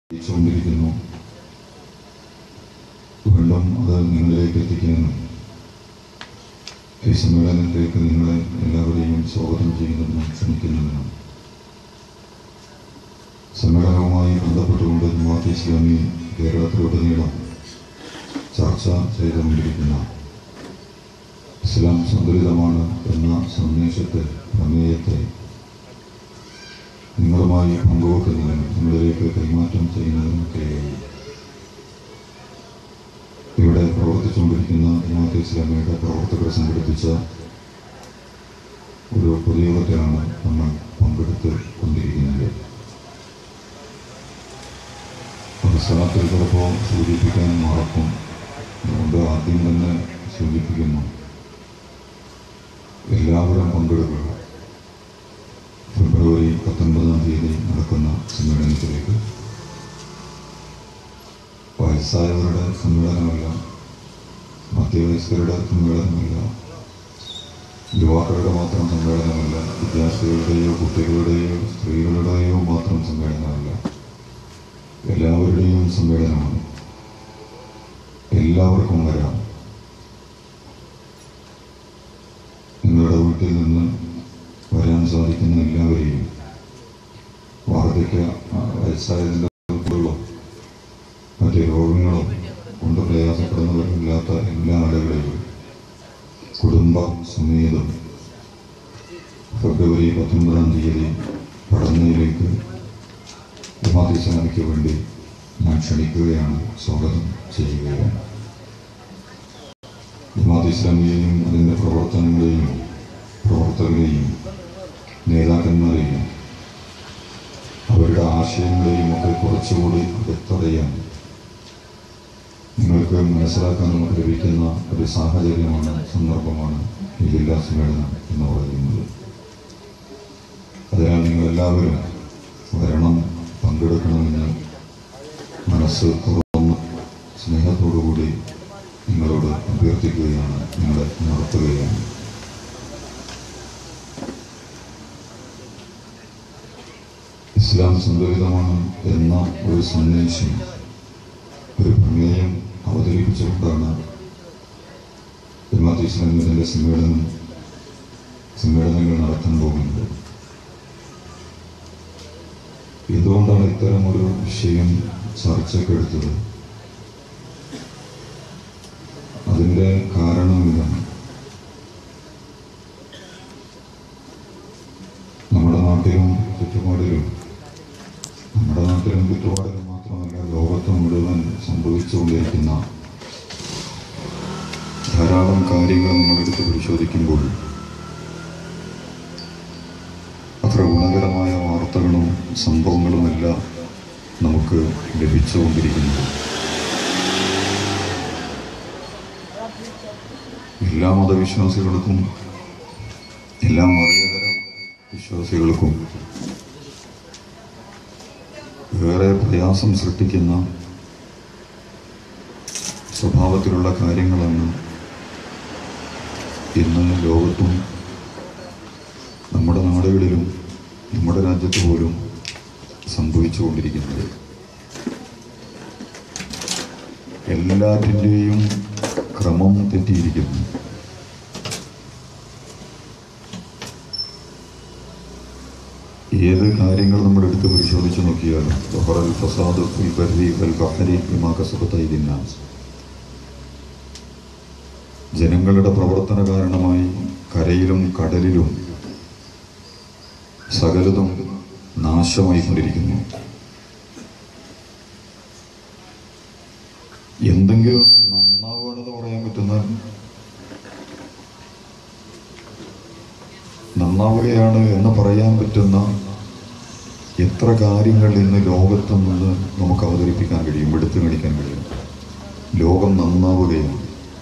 അറിയിച്ചുകൊണ്ടിരിക്കുന്നു വീണ്ടും അത് നിങ്ങളിലേക്ക് എത്തിക്കാനും ഈ സമ്മേളനത്തിലേക്ക് നിങ്ങളെ എല്ലാവരെയും സ്വാഗതം ചെയ്യുന്നതിനും ക്ഷണിക്കുന്നതിനും സമ്മേളനവുമായി ബന്ധപ്പെട്ടുകൊണ്ട് ജമാഅത്ത് ഇസ്ലാമി കേരളത്തിലുടനീളം ചർച്ച ചെയ്തുകൊണ്ടിരിക്കുന്ന ഇസ്ലാം സന്തുലിതമാണ് എന്ന സന്ദേശത്തെ പ്രമേയത്തെ നിങ്ങളുമായി പങ്കുവെക്കുന്നതിനും നിങ്ങളിലേക്ക് കൈമാറ്റം ചെയ്യുന്നതിനുമൊക്കെയായി ഇവിടെ പ്രവർത്തിച്ചുകൊണ്ടിരിക്കുന്ന ജമാഅത്ത് ഇസ്ലാമിയുടെ പ്രവർത്തകർ സംഘടിപ്പിച്ച ഒരു പൊതുയോഗത്തിലാണ് നമ്മൾ പങ്കെടുത്ത് കൊണ്ടിരിക്കുന്നത് അവസാനത്തിൽ ചിലപ്പോൾ സൂചിപ്പിക്കാൻ മറക്കും അതുകൊണ്ട് ആദ്യം തന്നെ സൂചിപ്പിക്കുന്നു എല്ലാവരും പങ്കെടുക്കുക ഫെബ്രുവരി പത്തൊൻപതാം തീയതി നടക്കുന്ന സമ്മേളനത്തിലേക്ക് വയസ്സായവരുടെ സമ്മേളനമല്ല മധ്യവയസ്കരുടെ സമ്മേളനമല്ല യുവാക്കളുടെ മാത്രം സമ്മേളനമല്ല വിദ്യാർത്ഥികളുടെയോ കുട്ടികളുടെയോ സ്ത്രീകളുടെയോ മാത്രം സമ്മേളനമല്ല എല്ലാവരുടെയും സമ്മേളനമാണ് എല്ലാവർക്കും വരാം നിങ്ങളുടെ വീട്ടിൽ നിന്ന് വരാൻ സാധിക്കുന്ന എല്ലാവരെയും വാർദ്ധക്യ ആ, വയസ്സായതിൻ്റെ കുട്ടികളോ മറ്റ് രോഗങ്ങളോ കൊണ്ട് പ്രയാസപ്പെടുന്നവരില്ലാത്ത എല്ലാ ആളുകളെയും കുടുംബ സമേതം ഫെബ്രുവരി പത്തൊൻപതാം തീയതി പഠനയിലേക്ക് ജമാഅത്ത് വേണ്ടി ഞാൻ ക്ഷണിക്കുകയാണ് സ്വാഗതം ചെയ്യുകയാണ് ജമാഅത്ത് ഇസ്ലാമിയെയും അതിൻ്റെ പ്രവർത്തനങ്ങളെയും പ്രവർത്തകരെയും നേതാക്കന്മാരെയും അവരുടെ ആശയങ്ങളെയും ഒക്കെ കുറച്ചുകൂടി വ്യക്തതയാൻ നിങ്ങൾക്ക് മനസ്സിലാക്കാൻ ലഭിക്കുന്ന ഒരു സാഹചര്യമാണ് സന്ദർഭമാണ് ഈ ജില്ലാ സമ്മേളനം എന്ന് പറയുന്നത് അതിനാൽ നിങ്ങളെല്ലാവരും വരണം പങ്കെടുക്കണമെന്ന് മനസ്സ് തുറന്ന് സ്നേഹത്തോടുകൂടി നിങ്ങളോട് അഭ്യർത്ഥിക്കുകയാണ് നിങ്ങളെ നടത്തുകയാണ് ഇസ്ലാം സന്തുലിതമാണ് എന്ന ഒരു സന്ദേശം ഒരു പ്രമേയം അവതരിപ്പിച്ചുകൊണ്ടാണ് ജമാഅത്ത് ഇസ്ലാമിൻ്റെ സമ്മേളനം സമ്മേളനങ്ങൾ നടത്താൻ പോകുന്നത് എന്തുകൊണ്ടാണ് ഇത്തരം ഒരു വിഷയം ചർച്ചക്കെടുത്തത് അതിൻ്റെ കാരണം ഇതാണ് നമ്മുടെ നാട്ടിലും ചുറ്റുപാടിലും നമ്മുടെ നാട്ടിലും ചുറ്റുപാടിലും മാത്രമല്ല ലോകത്ത് മുഴുവൻ സംഭവിച്ചുകൊണ്ടിരിക്കുന്ന ധാരാളം കാര്യങ്ങൾ നമ്മളെടുത്ത് പരിശോധിക്കുമ്പോൾ അത്ര ഗുണകരമായ വാർത്തകളും സംഭവങ്ങളുമെല്ലാം നമുക്ക് ലഭിച്ചുകൊണ്ടിരിക്കുന്നത് എല്ലാ മതവിശ്വാസികൾക്കും എല്ലാ മതേതര വിശ്വാസികൾക്കും ഏറെ പ്രയാസം സൃഷ്ടിക്കുന്ന സ്വഭാവത്തിലുള്ള കാര്യങ്ങളാണ് ഇന്ന് ലോകത്തും നമ്മുടെ നാടുകളിലും നമ്മുടെ രാജ്യത്ത് പോലും സംഭവിച്ചുകൊണ്ടിരിക്കുന്നത് എല്ലാറ്റിൻ്റെയും ക്രമം തെറ്റിയിരിക്കുന്നു ഏത് കാര്യങ്ങൾ നമ്മൾ എടുത്ത് പരിശോധിച്ച് നോക്കിയാലും ബഹറൽ ഫസാദ് ഫിൽ ബർരി വൽ ബഹരി ബിമാ കസബത്ത് അയ്ദിൻ നാസ് ജനങ്ങളുടെ പ്രവർത്തന കാരണമായി കരയിലും കടലിലും സകലതും നാശമായിക്കൊണ്ടിരിക്കുന്നു എന്തെങ്കിലും ഒന്ന് നന്നാവുകയാണെന്ന് പറയാൻ പറ്റുന്ന നന്നാവുകയാണ് എന്ന് പറയാൻ പറ്റുന്ന എത്ര കാര്യങ്ങൾ ഇന്ന് ലോകത്ത് നിന്ന് നമുക്ക് അവതരിപ്പിക്കാൻ കഴിയും എടുത്തു കാണിക്കാൻ കഴിയും ലോകം നന്നാവുകയാണ്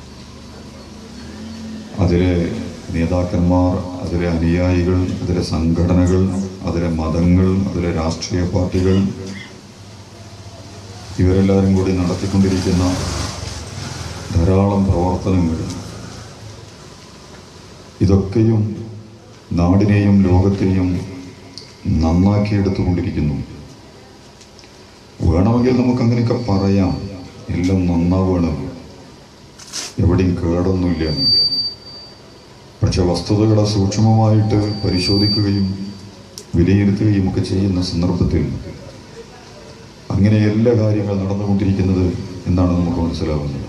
അതിലെ നേതാക്കന്മാർ അതിലെ അനുയായികൾ അതിലെ സംഘടനകൾ അതിലെ മതങ്ങൾ അതിലെ രാഷ്ട്രീയ പാർട്ടികൾ ഇവരെല്ലാവരും കൂടി നടത്തിക്കൊണ്ടിരിക്കുന്ന ധാരാളം പ്രവർത്തനങ്ങൾ ഇതൊക്കെയും നാടിനെയും ലോകത്തെയും നന്നാക്കിയെടുത്തുകൊണ്ടിരിക്കുന്നു വേണമെങ്കിൽ നമുക്ക് അങ്ങനെയൊക്കെ പറയാം എല്ലാം നന്നാവുകയാണ് എവിടെയും കേടൊന്നുമില്ല പക്ഷെ വസ്തുതകളെ സൂക്ഷ്മമായിട്ട് പരിശോധിക്കുകയും വിലയിരുത്തുകയും ഒക്കെ ചെയ്യുന്ന സന്ദർഭത്തിൽ അങ്ങനെ എല്ലാ കാര്യങ്ങൾ നടന്നുകൊണ്ടിരിക്കുന്നത് എന്നാണ് നമുക്ക് മനസ്സിലാവുന്നത്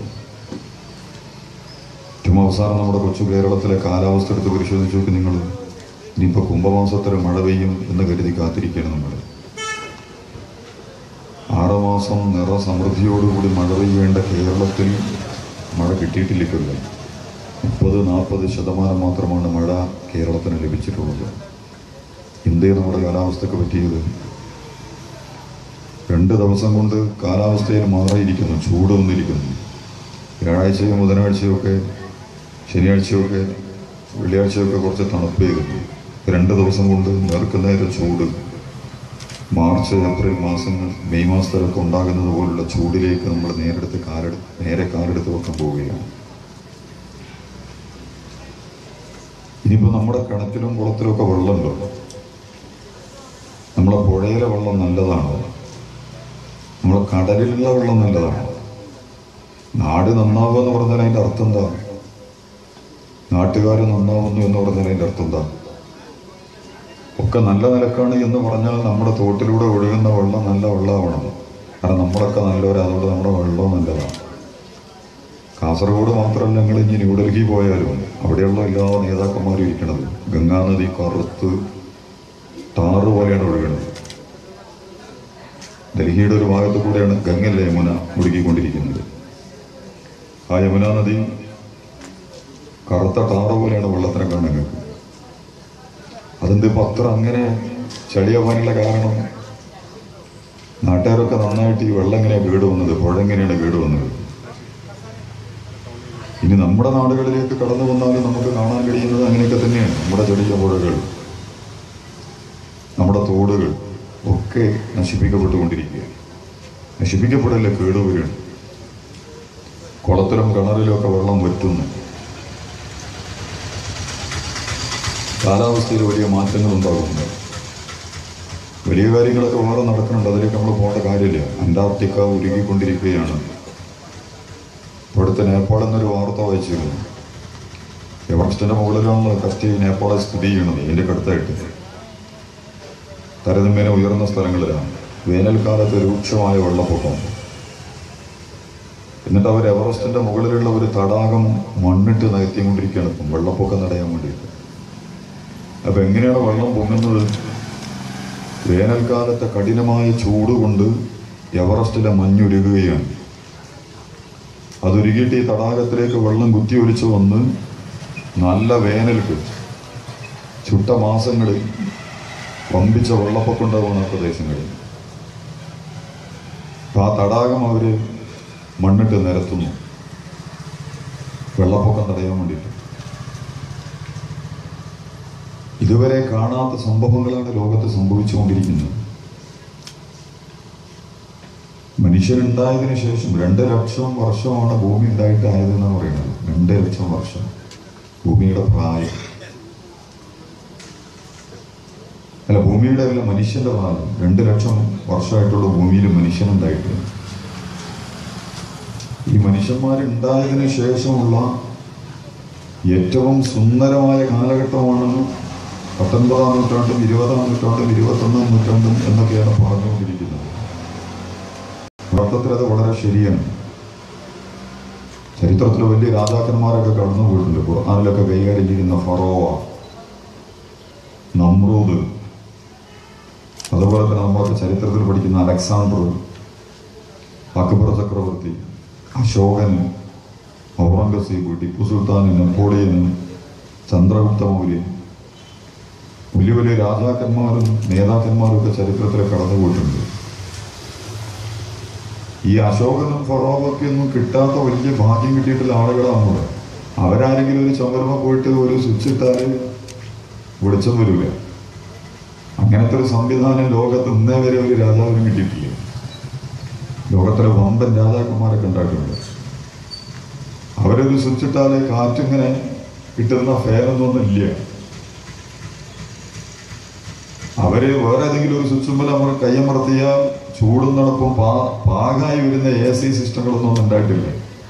ഏറ്റവും അവസാനം നമ്മുടെ കൊച്ചു കേരളത്തിലെ കാലാവസ്ഥ എടുത്ത് പരിശോധിച്ച് നോക്കി നിങ്ങൾ ഇനിയിപ്പോൾ കുംഭമാസത്തിൽ മഴ പെയ്യും എന്ന് കരുതി കാത്തിരിക്കുകയാണ് നമ്മൾ ആറുമാസം നിറ സമൃദ്ധിയോടുകൂടി മഴ പെയ്യേണ്ട കേരളത്തിൽ മഴ കിട്ടിയിട്ടില്ല ഇക്കൊല്ലം മുപ്പത് നാൽപ്പത് ശതമാനം മാത്രമാണ് മഴ കേരളത്തിന് ലഭിച്ചിട്ടുള്ളത് എന്തേ നമ്മുടെ കാലാവസ്ഥക്ക് പറ്റിയത് രണ്ട് ദിവസം കൊണ്ട് കാലാവസ്ഥയിൽ മാറിയിരിക്കുന്നു ചൂട് വന്നിരിക്കുന്നു വ്യാഴാഴ്ചയും ബുധനാഴ്ചയും ഒക്കെ ശനിയാഴ്ചയൊക്കെ വെള്ളിയാഴ്ചയൊക്കെ കുറച്ച് തണുപ്പ് ചെയ്തിരുന്നു രണ്ട് ദിവസം കൊണ്ട് നേർക്കുന്നേരെ ചൂട് മാർച്ച് ഏപ്രിൽ മാസങ്ങൾ മെയ് മാസത്തിലൊക്കെ ഉണ്ടാകുന്നത് പോലുള്ള ചൂടിലേക്ക് നമ്മൾ നേരെടുത്ത് കാലെടു നേരെ കാലെടുത്ത് വെക്കാൻ പോവുകയാണ് ഇനിയിപ്പോൾ നമ്മുടെ കിണറ്റിലും കുളത്തിലും ഒക്കെ വെള്ളമുണ്ടോ നമ്മളെ പുഴയിലെ വെള്ളം നല്ലതാണോ നമ്മളെ കടലിലുള്ള വെള്ളം നല്ലതാണോ നാട് നന്നാവുക എന്ന് പറഞ്ഞാൽ അതിൻ്റെ അർത്ഥം എന്താ നാട്ടുകാർ നന്നാവുന്നു എന്ന് പറഞ്ഞാൽ അതിൻ്റെ അർത്ഥം എന്താ ഒക്കെ നല്ല നിലക്കാണ് എന്ന് പറഞ്ഞാൽ നമ്മുടെ തോട്ടിലൂടെ ഒഴുകുന്ന വെള്ളം നല്ല വെള്ളമാവണം കാരണം നമ്മളൊക്കെ നല്ലവരാ അതുകൊണ്ട് നമ്മുടെ വെള്ളവും നല്ലതാണ് കാസർഗോഡ് മാത്രമല്ല ഞങ്ങൾ ഇനി ന്യൂഡൽഹി പോയാലും അവിടെയുള്ള എല്ലാ നേതാക്കന്മാരും ഇരിക്കണത് ഗംഗാനദി കറുത്ത് ടാറ് പോലെയാണ് ഒഴുകുന്നത് ഡൽഹിയുടെ ഒരു ഭാഗത്ത് കൂടെയാണ് ഗംഗല്ല യമുന ഒഴുകിക്കൊണ്ടിരിക്കുന്നത് ആ യമുന നദി കറുത്ത ടാറ് പോലെയാണ് വെള്ളത്തിനെ കാണുന്നത് അതെന്ത് ഇപ്പം അത്ര അങ്ങനെ ചളിയാവാനുള്ള കാരണം നാട്ടുകാരൊക്കെ നന്നായിട്ട് ഈ വെള്ളം എങ്ങനെയാണ് കേട് വന്നത് പുഴ എങ്ങനെയാണ് കേട് വന്നത് ഇനി നമ്മുടെ നാടുകളിലേക്ക് കടന്നു വന്നാലും നമുക്ക് കാണാൻ കഴിയുന്നത് അങ്ങനെയൊക്കെ തന്നെയാണ് നമ്മുടെ ചെറിയ പുഴകൾ നമ്മുടെ തോടുകൾ ഒക്കെ നശിപ്പിക്കപ്പെട്ടുകൊണ്ടിരിക്കുക നശിപ്പിക്കപ്പെടല്ല കേടുവരികയാണ് കുളത്തിലും കിണറിലും ഒക്കെ വെള്ളം വറ്റുന്നു കാലാവസ്ഥയിൽ വലിയ മാറ്റങ്ങൾ ഉണ്ടാകുന്നുണ്ട് വലിയ കാര്യങ്ങളൊക്കെ വേറെ നടക്കുന്നുണ്ട് അതിലേക്ക് നമ്മൾ പോകേണ്ട കാര്യമില്ല അന്റാർട്ടിക്ക ഉരുകിക്കൊണ്ടിരിക്കുകയാണ് ഇവിടുത്തെ നേപ്പാൾ എന്നൊരു വാർത്ത വായിച്ചിരുന്നു എവറസ്റ്റിന്റെ മുകളിലാണ് കഷ്ടി നേപ്പാളെ സ്ഥിതി ചെയ്യുന്നത് ഇതിൻ്റെ അടുത്തായിട്ട് താരതമ്യേന ഉയർന്ന സ്ഥലങ്ങളിലാണ് വേനൽക്കാലത്ത് രൂക്ഷമായ വെള്ളപ്പൊക്കം എന്നിട്ട് അവർ എവറസ്റ്റിന്റെ മുകളിലുള്ള ഒരു തടാകം മണ്ണിട്ട് നികത്തിക്കൊണ്ടിരിക്കുകയാണ് ഇപ്പം വെള്ളപ്പൊക്കം തടയാൻ വേണ്ടിയിട്ട് അപ്പൊ എങ്ങനെയാണ് വെള്ളം പൊങ്ങുന്നത് വേനൽക്കാലത്തെ കഠിനമായ ചൂട് കൊണ്ട് എവറസ്റ്റിലെ മഞ്ഞുരുകുകയാണ് അതൊരുകിയിട്ട് ഈ തടാകത്തിലേക്ക് വെള്ളം കുത്തിയൊലിച്ച് വന്ന് നല്ല വേനൽക്ക് ചുട്ട മാസങ്ങളിൽ വമ്പിച്ച വെള്ളപ്പൊക്കം ഉണ്ടാവുന്ന പ്രദേശങ്ങളിൽ അപ്പൊ ആ തടാകം അവര് മണ്ണിട്ട് നിരത്തുന്നു വെള്ളപ്പൊക്കം തടയാൻ വേണ്ടിയിട്ട് ഇതുവരെ കാണാത്ത സംഭവങ്ങളാണ് ലോകത്ത് സംഭവിച്ചുകൊണ്ടിരിക്കുന്നത് മനുഷ്യനുണ്ടായതിനു ശേഷം രണ്ട് ലക്ഷം വർഷമാണ് ഭൂമി ഉണ്ടായിട്ട് ആയതെന്നാണ് പറയുന്നത് രണ്ട് ലക്ഷം വർഷം ഭൂമിയുടെ പ്രായം അല്ല ഭൂമിയുടെ അല്ല മനുഷ്യന്റെ പ്രായം രണ്ട് ലക്ഷം വർഷമായിട്ടുള്ള ഭൂമിയിൽ മനുഷ്യനുണ്ടായിട്ട് ഈ മനുഷ്യന്മാരുണ്ടായതിനു ശേഷമുള്ള ഏറ്റവും സുന്ദരമായ കാലഘട്ടമാണ് പത്തൊൻപതാം നൂറ്റാണ്ടും ഇരുപതാം നൂറ്റാണ്ടും ഇരുപത്തൊന്നാം നൂറ്റാണ്ടും എന്നൊക്കെയാണ് പറഞ്ഞുകൊണ്ടിരിക്കുന്നത് അർത്ഥത്തിൽ അത് വളരെ ശരിയാണ് ചരിത്രത്തിൽ വലിയ രാജാക്കന്മാരൊക്കെ കടന്നു പോയിട്ടുണ്ട് ഖുർആാനിലൊക്കെ കൈകാര്യം ചെയ്യുന്ന ഫറോവ നമ്രൂദ് അതുപോലെ തന്നെ നമ്മളൊക്കെ ചരിത്രത്തിൽ പഠിക്കുന്ന അലക്സാണ്ടർ അക്ബർ ചക്രവർത്തി അശോകൻ ഔറംഗസീബ് ടിപ്പു സുൽത്താൻ നെപ്പോളിയൻ ചന്ദ്രഗുപ്ത മൗര്യൻ വലിയ വലിയ രാജാക്കന്മാരും നേതാക്കന്മാരും ഒക്കെ ചരിത്രത്തിൽ കടന്നുപോയിട്ടുണ്ട് ഈ അശോകനും ഫറോവൊക്കെ ഒന്നും കിട്ടാത്ത വലിയ ഭാഗ്യം കിട്ടിയിട്ടുള്ള ആളുകളാണ് അവിടെ അവരാരെങ്കിലും ഒരു ചുമരുമ പോയിട്ട് ഒരു സ്വിച്ച് ഇട്ടാൽ വെളിച്ചം വരില്ല അങ്ങനത്തെ ഒരു സംവിധാനം ലോകത്ത് ഇന്നേ വരെ ഒരു രാജാവിനും കിട്ടിയിട്ടില്ല ലോകത്തിലെ വമ്പൻ രാജാക്കന്മാരൊക്കെ ഉണ്ടായിട്ടുണ്ട് അവരൊരു സ്വിച്ച് ഇട്ടാൽ കാറ്റിങ്ങനെ കിട്ടുന്ന ഫാനൊന്നും ഇല്ല അവര് വേറെ ഏതെങ്കിലും ഒരു സ്വിച്ച് മുമ്പിൽ നമ്മൾ കയ്യമർത്തിയാൽ ചൂടും തണുപ്പും പാ പാകായി വരുന്ന എ സി സിസ്റ്റങ്ങളൊന്നും ഉണ്ടായിട്ടില്ല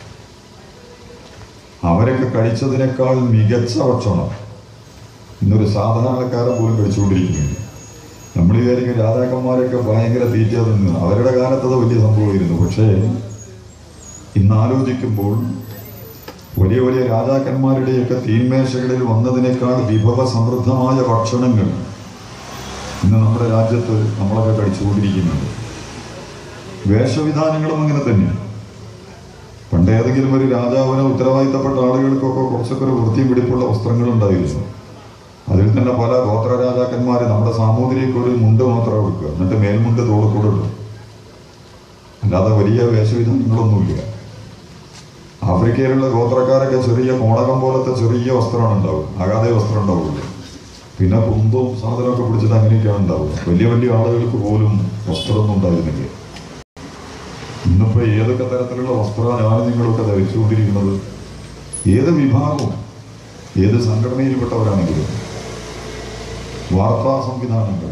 അവരൊക്കെ കഴിച്ചതിനേക്കാൾ മികച്ച ഭക്ഷണം ഇന്നൊരു സാധാരണക്കാരൻ പോലും കഴിച്ചുകൊണ്ടിരിക്കുന്നു നമ്മൾ വിചാരിക്കും രാജാക്കന്മാരൊക്കെ ഭയങ്കര തീറ്റ നിന്ന് അവരുടെ കാലത്തത് വലിയ സംഭവമായിരുന്നു പക്ഷേ ഇന്ന് ആലോചിക്കുമ്പോൾ വലിയ വലിയ രാജാക്കന്മാരുടെയൊക്കെ തീന്മേശകളിൽ വന്നതിനേക്കാൾ വിഭവ സമൃദ്ധമായ ഭക്ഷണങ്ങൾ ഇന്ന് നമ്മുടെ രാജ്യത്ത് നമ്മളൊക്കെ കഴിച്ചുകൊണ്ടിരിക്കുന്നുണ്ട് വേഷവിധാനങ്ങളും അങ്ങനെ തന്നെ പണ്ട് ഏതെങ്കിലും ഒരു രാജാവിനോ ഉത്തരവാദിത്തപ്പെട്ട ആളുകൾക്കൊക്കെ കുറച്ചൊക്കെ ഒരു വൃത്തിയും പിടിപ്പുള്ള വസ്ത്രങ്ങൾ ഉണ്ടായിരുന്നു അതിൽ തന്നെ പല ഗോത്ര രാജാക്കന്മാരെ നമ്മുടെ സാമൂതിരിക്ക് ഒരു മുണ്ട് മാത്രം എടുക്കുക എന്നിട്ട് മേൽമുണ്ട് തോളക്കൂടെ ഇടും അല്ലാതെ വലിയ വേഷവിധാനങ്ങളൊന്നുമില്ല ആഫ്രിക്കയിലുള്ള ഗോത്രക്കാരൊക്കെ ചെറിയ കോണകം പോലത്തെ ചെറിയ വസ്ത്രമാണ് ഉണ്ടാവുക ആകാതെ വസ്ത്രം ഉണ്ടാവുള്ളൂ പിന്നെ കുന്തവും സാധനമൊക്കെ പിടിച്ചിട്ട് അങ്ങനെയൊക്കെയാണ് ഉണ്ടാവുക വലിയ വലിയ ആളുകൾക്ക് പോലും വസ്ത്രമൊന്നും ഉണ്ടായിരുന്നില്ല ഇന്നിപ്പോ ഏതൊക്കെ തരത്തിലുള്ള വസ്ത്രമാണ് ഞാൻ നിങ്ങളൊക്കെ ധരിച്ചുകൊണ്ടിരിക്കുന്നത് ഏത് വിഭാഗവും ഏത് സംഘടനയിൽപ്പെട്ടവരാണെങ്കിലും വാർത്താ സംവിധാനങ്ങൾ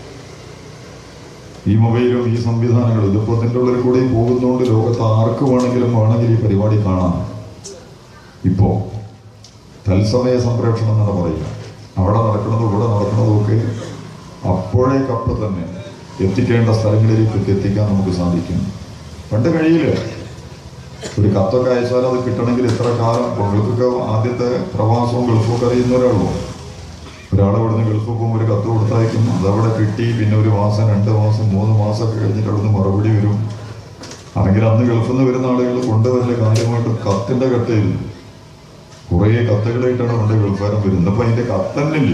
ഈ മൊബൈലും ഈ സംവിധാനങ്ങളും ഇതിപ്പോ ഇതിൻ്റെ ഉള്ളിൽ കൂടി പോകുന്നതുകൊണ്ട് ലോകത്ത് ആർക്ക് വേണമെങ്കിലും വേണമെങ്കിൽ ഈ പരിപാടി കാണാം ഇപ്പോ തത്സമയ സംപ്രേഷണം എന്നാണ് പറയുക അവിടെ നടക്കുന്നതും ഇവിടെ നടക്കുന്നതും ഒക്കെ അപ്പോഴേക്കപ്പോൾ തന്നെ എത്തിക്കേണ്ട സ്ഥലങ്ങളിലേക്ക് എത്തിക്കാൻ നമുക്ക് സാധിക്കും പണ്ട് കഴിയില്ല ഒരു കത്തൊക്കെ അയച്ചാൽ അത് കിട്ടണമെങ്കിൽ ഇത്ര കാലം ഗൾഫൊക്കെ ആദ്യത്തെ പ്രവാസവും ഗൾഫൊക്കെ അറിയുന്നവരാണല്ലോ ഒരാൾ ഇവിടുന്ന് ഗൾഫിൽ പോകുമ്പോൾ ഒരു കത്ത് കൊടുത്തയക്കും അതവിടെ കിട്ടി പിന്നെ ഒരു മാസം രണ്ട് മാസം മൂന്ന് മാസമൊക്കെ കഴിഞ്ഞിട്ട് അവിടുന്ന് മറുപടി വരും അല്ലെങ്കിൽ അന്ന് ഗൾഫിൽ നിന്ന് വരുന്ന ആളുകൾ കൊണ്ടുവരല് കാര്യമായിട്ട് കത്തിന്റെ കത്തായിരുന്നു കുറേ കത്തുകളായിട്ടാണ് പണ്ട് ഗൾഫാരം വരുന്നത് അപ്പൊ അതിന്റെ കത്തന്നില്ല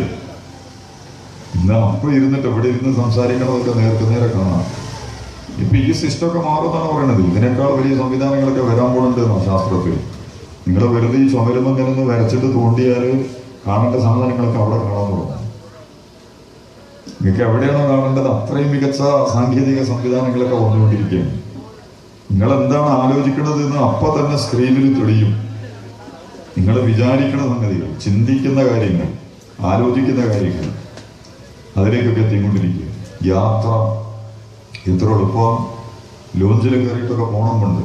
ഇന്ന് അപ്പൊ ഇരുന്നിട്ട് ഇവിടെ ഇരുന്ന് സംസാരിക്കണതൊക്കെ നേർക്ക് നേരെ കാണാം ഇപ്പൊ ഈ സിസ്റ്റം ഒക്കെ മാറുമെന്നാണ് പറയണത് ഇതിനേക്കാൾ വലിയ സംവിധാനങ്ങളൊക്കെ വരാൻ പോകുന്നുണ്ട് എന്നാ ശാസ്ത്രത്തിൽ നിങ്ങൾ വെറുതെ ഈ ചുമരുമ്പം ഇങ്ങനെ ഒന്ന് വരച്ചിട്ട് തോണ്ടിയാൽ കാണേണ്ട സാധനങ്ങളൊക്കെ അവിടെ കാണാൻ തുടങ്ങും നിങ്ങൾക്ക് എവിടെയാണോ കാണേണ്ടത് അത്രയും മികച്ച സാങ്കേതിക സംവിധാനങ്ങളൊക്കെ വന്നുകൊണ്ടിരിക്കുകയാണ് നിങ്ങൾ എന്താണ് ആലോചിക്കുന്നത് എന്ന് അപ്പൊ തന്നെ സ്ക്രീനിൽ തെളിയും നിങ്ങൾ വിചാരിക്കുന്ന സംഗതികൾ ചിന്തിക്കുന്ന കാര്യങ്ങൾ ആലോചിക്കുന്ന കാര്യങ്ങൾ അതിലേക്കൊക്കെ എത്തിക്കൊണ്ടിരിക്കുക യാത്ര എത്ര എളുപ്പം ലോഞ്ചിൽ കയറിയിട്ടൊക്കെ പോകണമെന്നുണ്ട്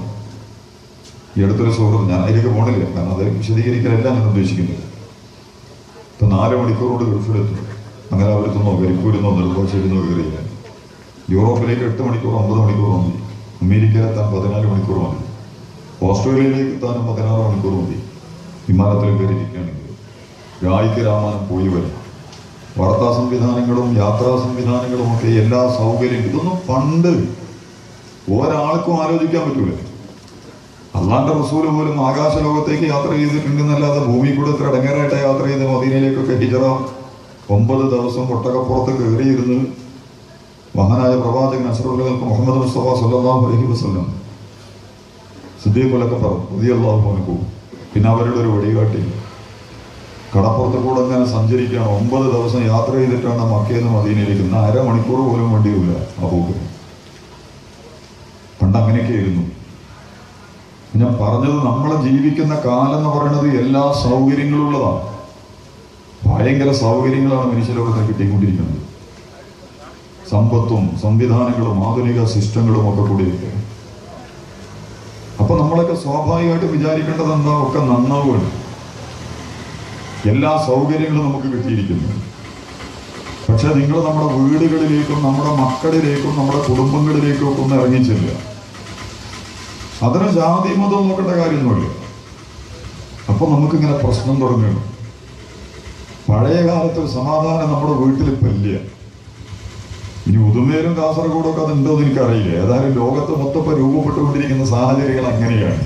ഈ അടുത്തൊരു സുഹൃത്ത് ഞാൻ അതിലേക്ക് പോകണില്ല കാരണം അത് വിശദീകരിക്കലല്ല ഞാൻ ഉദ്ദേശിക്കുന്നത് ഇപ്പൊ നാല് മണിക്കൂർ കൊണ്ട് ഗൾഫിലെത്തും അങ്ങനെ അവരെത്തുന്നോ കരിപ്പൂരിന്നോ നെടുമ്പാശ്ശേരിന്നോ കയറിയില്ല യൂറോപ്പിലേക്ക് എട്ട് മണിക്കൂർ ഒമ്പത് മണിക്കൂർ മതി അമേരിക്കയിലെത്താൻ പതിനാല് മണിക്കൂർ മതി ഓസ്ട്രേലിയയിലേക്ക് എത്താനും പതിനാറ് മണിക്കൂർ മതി വിമാനത്തിൽ കയറിയിരിക്കുകയാണെങ്കിൽ രായിക്ക് രാമാനം പോയി വരും വാർത്താ സംവിധാനങ്ങളും യാത്രാ സംവിധാനങ്ങളും ഒക്കെ എല്ലാ സൗകര്യം ഇതൊന്നും പണ്ട് ഒരാൾക്കും ആലോചിക്കാൻ പറ്റൂല അള്ളാന്റെ റസൂല് പോലും ആകാശ ലോകത്തേക്ക് യാത്ര ചെയ്തിട്ടുണ്ടെന്നല്ലാതെ ഭൂമി കൂടെ ഇത്ര ഇടങ്ങേറായിട്ട് യാത്ര ചെയ്ത് മദീനയിലേക്കൊക്കെ ഹിജറ ഒമ്പത് ദിവസം ഒട്ടകപ്പുറത്ത് കയറിയിരുന്ന് മഹാനായ പ്രവാചകൻ അസറുള്ളവർക്ക് മുഹമ്മദ് മുസ്തഫ സല്ലല്ലാഹു അലൈഹി വസല്ലം സിദ്ദീഖുലൊക്കെ പറഞ്ഞു പുതിയ അള്ളാഹു പിന്നെ അവരുടെ ഒരു വഴികാട്ടി കടപ്പുറത്ത് കൂടെ അങ്ങനെ സഞ്ചരിക്കുകയാണ് ഒമ്പത് ദിവസം യാത്ര ചെയ്തിട്ടാണ് മക്കയിൽ നിന്ന് മദീനയിലേക്ക് ഇന്ന് അരമണിക്കൂർ പോലും വേണ്ടിയില്ല ആ പോക്ക് പണ്ട് അങ്ങനെയൊക്കെയായിരുന്നു ഞാൻ പറഞ്ഞത് നമ്മളെ ജീവിക്കുന്ന കാലം എന്ന് പറയുന്നത് എല്ലാ സൗകര്യങ്ങളും ഉള്ളതാണ് ഭയങ്കര സൗകര്യങ്ങളാണ് മനുഷ്യലോകത്തെ കിട്ടിക്കൊണ്ടിരിക്കുന്നത് സമ്പത്തും സംവിധാനങ്ങളും ആധുനിക സിസ്റ്റങ്ങളും ഒക്കെ കൂടിയിട്ട് അപ്പൊ നമ്മളൊക്കെ സ്വാഭാവികമായിട്ട് വിചാരിക്കേണ്ടത് എന്താ ഒക്കെ നന്നാവുകയാണ് എല്ലാ സൗകര്യങ്ങളും നമുക്ക് കിട്ടിയിരിക്കുന്നു പക്ഷെ നിങ്ങൾ നമ്മുടെ വീടുകളിലേക്കും നമ്മുടെ മക്കളിലേക്കും നമ്മുടെ കുടുംബങ്ങളിലേക്കും ഒക്കെ ഒന്ന് ഇറങ്ങിച്ചില്ല അതിന് ജാതി മതം നോക്കേണ്ട കാര്യമൊന്നുമില്ല അപ്പൊ നമുക്കിങ്ങനെ പ്രശ്നം തുടങ്ങുകയാണ് പഴയ കാലത്ത് ഒരു സമാധാനം നമ്മുടെ വീട്ടിൽ ഇപ്പൊ ഇല്ല ഇനി ഉദുമേലും കാസർഗോഡും ഒക്കെ അതുണ്ടോ എന്ന് എനിക്കറിയില്ല ഏതായാലും ലോകത്ത് മൊത്തം ഇപ്പൊ രൂപപ്പെട്ടുകൊണ്ടിരിക്കുന്ന സാഹചര്യങ്ങൾ അങ്ങനെയാണ്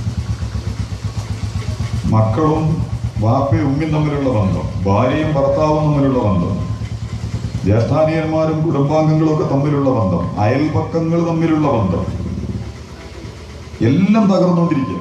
മക്കളും വാപ്പയും ഉമ്മിയും തമ്മിലുള്ള ബന്ധം ഭാര്യയും ഭർത്താവും തമ്മിലുള്ള ബന്ധം ജ്യേഷ്ഠാനിയന്മാരും കുടുംബാംഗങ്ങളും ഒക്കെ തമ്മിലുള്ള ബന്ധം അയൽപക്കങ്ങൾ തമ്മിലുള്ള ബന്ധം എല്ലാം തകർന്നുകൊണ്ടിരിക്കുക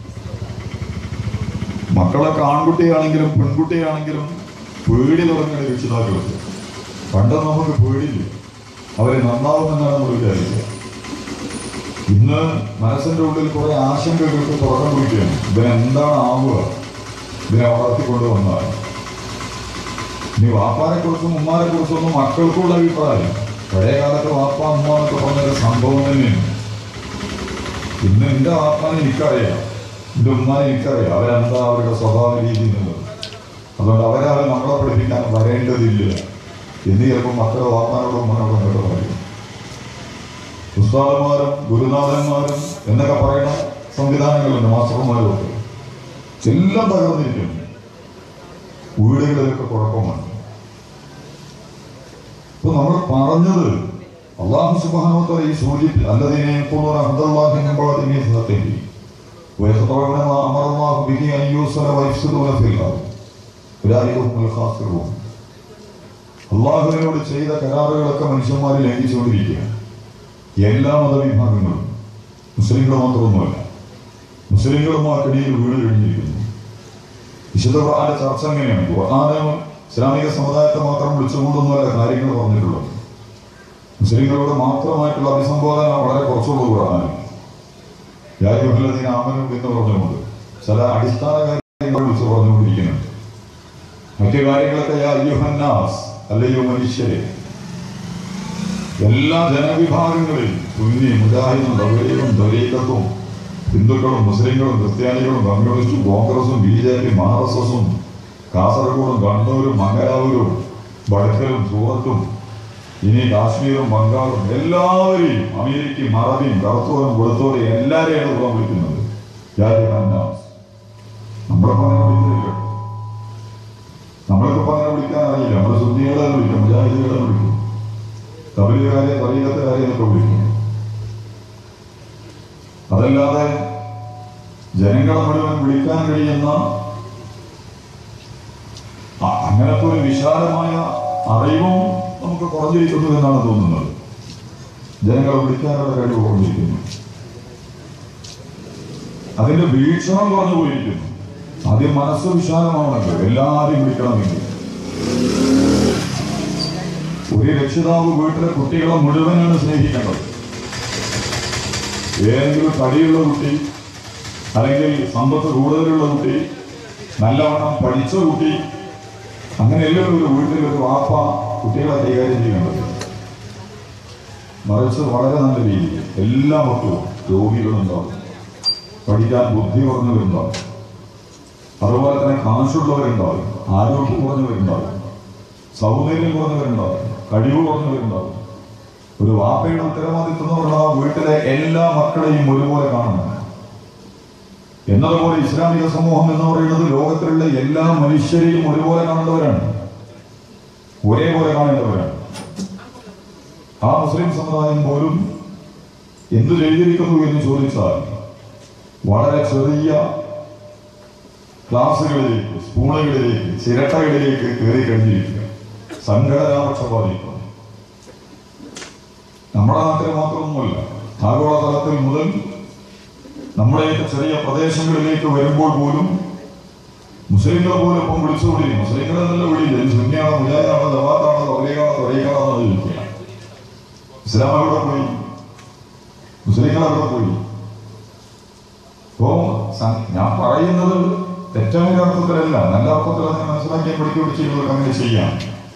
മക്കളൊക്കെ ആൺകുട്ടിയാണെങ്കിലും പെൺകുട്ടിയാണെങ്കിലും പേടി തുടങ്ങുന്ന രക്ഷിതാക്കൾക്ക് പണ്ട് നമുക്ക് പേടിയില്ല അവരെ നന്നാവുമെന്നാണ് നമ്മൾ വിചാരിക്കുക ഇന്ന് മനസ്സിന്റെ ഉള്ളിൽ കുറെ ആശങ്കകൾക്ക് തുറക്കം കുറിക്കുകയാണ് ഇതിനെന്താണ് ആവുക ഇതിനെ വളർത്തിക്കൊണ്ട് വന്നാൽ ഇനി വാപ്പാനെ കുറിച്ചും ഉമ്മാനെ കുറിച്ചൊന്നും മക്കൾക്കുള്ള അഭിപ്രായം പഴയ കാലത്ത് വാപ്പ അമ്മ എന്നൊക്കെ പറഞ്ഞൊരു സംഭവം തന്നെയാണ് ഇന്ന് എൻ്റെ വാപ്പാനെ എനിക്കറിയാം എൻ്റെ ഉമ്മാനെ എനിക്കറിയാം അവരെന്താ അവരുടെ സ്വഭാവ രീതി എന്നുള്ളത് അതുകൊണ്ട് അവരാരെ നമ്മളെ പഠിപ്പിക്കാൻ വരേണ്ടതില്ല എന്ന് ചിലപ്പോൾ മക്കളെ വാപ്പാനോടും ഉമ്മനോടും എന്നൊക്കെ പറയും ഉസ്താദന്മാരും ഗുരുനാഥന്മാരും എന്നൊക്കെ പറയുന്ന സംവിധാനങ്ങളുണ്ട് മാസ്റ്റർമാരും ഒക്കെ എല്ലാം തകർന്നിരിക്കുന്നു വീടുകളിലൊക്കെ കുഴപ്പമാണ് ഇപ്പൊ നമ്മൾ പറഞ്ഞത് അള്ളാഹു സുബാനോത്തര ഈ സൂചിപ്പി അല്ലതിനെ അള്ളാഹുവിനോട് ചെയ്ത കരാറുകളൊക്കെ മനുഷ്യന്മാർ ലംഘിച്ചുകൊണ്ടിരിക്കുകയാണ് എല്ലാ മതവിഭാഗങ്ങളും മുസ്ലിങ്ങൾ മാത്രമൊന്നുമല്ല മുസ്ലിങ്ങളുമാർക്കിടയിൽ വീട് കഴിഞ്ഞിരിക്കുന്നു വിശുദ്ധ ഖുർആന്റെ ചർച്ച എങ്ങനെയാണ് ഖുർആന് ഇസ്ലാമിക സമുദായത്തെ മാത്രം വിളിച്ചുകൊണ്ടൊന്നുമല്ല കാര്യങ്ങൾ പറഞ്ഞിട്ടുള്ളത് മുസ്ലിങ്ങളോട് മാത്രമായിട്ടുള്ള അഭിസംബോധന വളരെ കുറച്ചുള്ളൂ ഖുർആന് യാജ്ഞുല്ലതീന ആമനും എന്ന് പറഞ്ഞുകൊണ്ട് ചില അടിസ്ഥാന കാര്യങ്ങൾ വിളിച്ച് പറഞ്ഞുകൊണ്ടിരിക്കുന്നുണ്ട് മറ്റു കാര്യങ്ങളൊക്കെ യാ അയ്യുഹന്നാസ് അല്ലയോ മനുഷ്യരെ എല്ലാ ജനവിഭാഗങ്ങളിലും സുന്നി മുജാഹിദും ലവലിയും ദലീകത്തും ഹിന്ദുക്കളും മുസ്ലിങ്ങളും ക്രിസ്ത്യാനികളും കമ്മ്യൂണിസ്റ്റും കോൺഗ്രസും ബി ജെ പിയും ആർ എസ് എസും കാസർഗോഡും കണ്ണൂരും മംഗലാപുരവും വടക്കലും സൂറത്തും ഇനി കാശ്മീരും ബംഗാളും എല്ലാവരെയും അമേരിക്കയും അറബിയും കറുത്തോരും വെളുത്തോരും എല്ലാവരെയാണ് ഇവിടെ വിളിക്കുന്നത് ജാതിഹന്നാസ് നമ്മളിപ്പോ അങ്ങനെ വിളിക്കുന്നില്ല നമ്മളിപ്പോ അങ്ങനെ വിളിക്കാൻ അറിയില്ല നമ്മുടെ സുന്നികളെ വിളിക്കും മുജാഹിദുകളെ വിളിക്കും തബലികാരെ തറീകത്തുകാരെ എന്നൊക്കെ വിളിക്കും അതല്ലാതെ ജനങ്ങളെ മുഴുവൻ വിളിക്കാൻ കഴിയുന്ന അ- അങ്ങനത്തെ ഒരു വിശാലമായ അറിവും നമുക്ക് കുറഞ്ഞിരിക്കുന്നു എന്നാണ് തോന്നുന്നത് ജനങ്ങളെ വിളിക്കാനുള്ള കഴിവ് കുറഞ്ഞിരിക്കുന്നു അതിന്റെ വീക്ഷണം കുറഞ്ഞു പോയിരിക്കുന്നു ആദ്യം മനസ്സ് വിശാലമാവണല്ലോ എല്ലാവരെയും വിളിക്കണമെങ്കിൽ ഒരു രക്ഷിതാവ് വീട്ടിലെ കുട്ടികളെ മുഴുവനാണ് സ്നേഹിക്കേണ്ടത് ഏതെങ്കിലും തടിയുള്ള കുട്ടി അല്ലെങ്കിൽ സമ്പത്ത് കൂടുതലുള്ള കുട്ടി നല്ലവണ്ണം പഠിച്ച കുട്ടി അങ്ങനെയല്ല ഒരു വീട്ടിൽ ഒരു വാപ്പ കുട്ടികളെ കൈകാര്യം ചെയ്യേണ്ടത് മറിച്ച് വളരെ നല്ല രീതിയിൽ എല്ലാ മക്കളും രോഗികളുണ്ടാവും പഠിക്കാൻ ബുദ്ധി കുറഞ്ഞവരുണ്ടാവും അതുപോലെ തന്നെ കാശുള്ളവരുണ്ടാവും ആരോഗ്യം കുറഞ്ഞവരുണ്ടാവും സൗന്ദര്യം കുറഞ്ഞവരുണ്ടാവും കഴിവ് കുറഞ്ഞവരുണ്ടാവും ഒരു വാപ്പയുടെ ഉത്തരവാദിത്വം എന്ന് പറഞ്ഞാൽ ആ വീട്ടിലെ എല്ലാ മക്കളെയും ഒരുപോലെ കാണണം എന്നതുപോലെ ഇസ്ലാമിക സമൂഹം എന്ന് പറയുന്നത് ലോകത്തിലുള്ള എല്ലാ മനുഷ്യരെയും ഒരുപോലെ കാണേണ്ടവരാണ് ഒരേപോലെ കാണേണ്ടവരാണ് ആ മുസ്ലിം സമുദായം പോലും എന്തു ചെയ്തിരിക്കുന്നു എന്ന് ചോദിച്ചാൽ വളരെ ചെറിയ ക്ലാസ്സുകളിലേക്ക് സ്കൂളുകളിലേക്ക് ചിരട്ടകളിലേക്ക് കയറി കഴിഞ്ഞിരിക്കുക സംഘടനാപക്ഷപാതിത്വം നമ്മുടെ നാട്ടിൽ മാത്രമൊന്നുമല്ല ആഗോളതലത്തിൽ മുതൽ നമ്മുടെയൊക്കെ ചെറിയ പ്രദേശങ്ങളിലേക്ക് വരുമ്പോൾ പോലും മുസ്ലിങ്ങളെ പോലും ഇപ്പം വിളിച്ചുകൊണ്ടിരിക്കും മുസ്ലിങ്ങളെ നല്ല വിളിയില്ല ഇത് സുന്നിയാണോ മുജാഹിദാണോ ജവാത്താണോ തൊലീകാണോ തൊലീകാണോ എന്ന് ചോദിക്കുക ഇസ്ലാം എവിടെ പോയി മുസ്ലിങ്ങൾ എവിടെ പോയി അപ്പോ സ- ഞാൻ പറയുന്നത് തെറ്റായ അർത്ഥത്തിലല്ല നല്ല അർത്ഥത്തിൽ അതിനെ മനസ്സിലാക്കിയാൽ പഠിക്കുകയും ചെയ്യുന്നവർക്ക് അങ്ങനെ ചെയ്യാം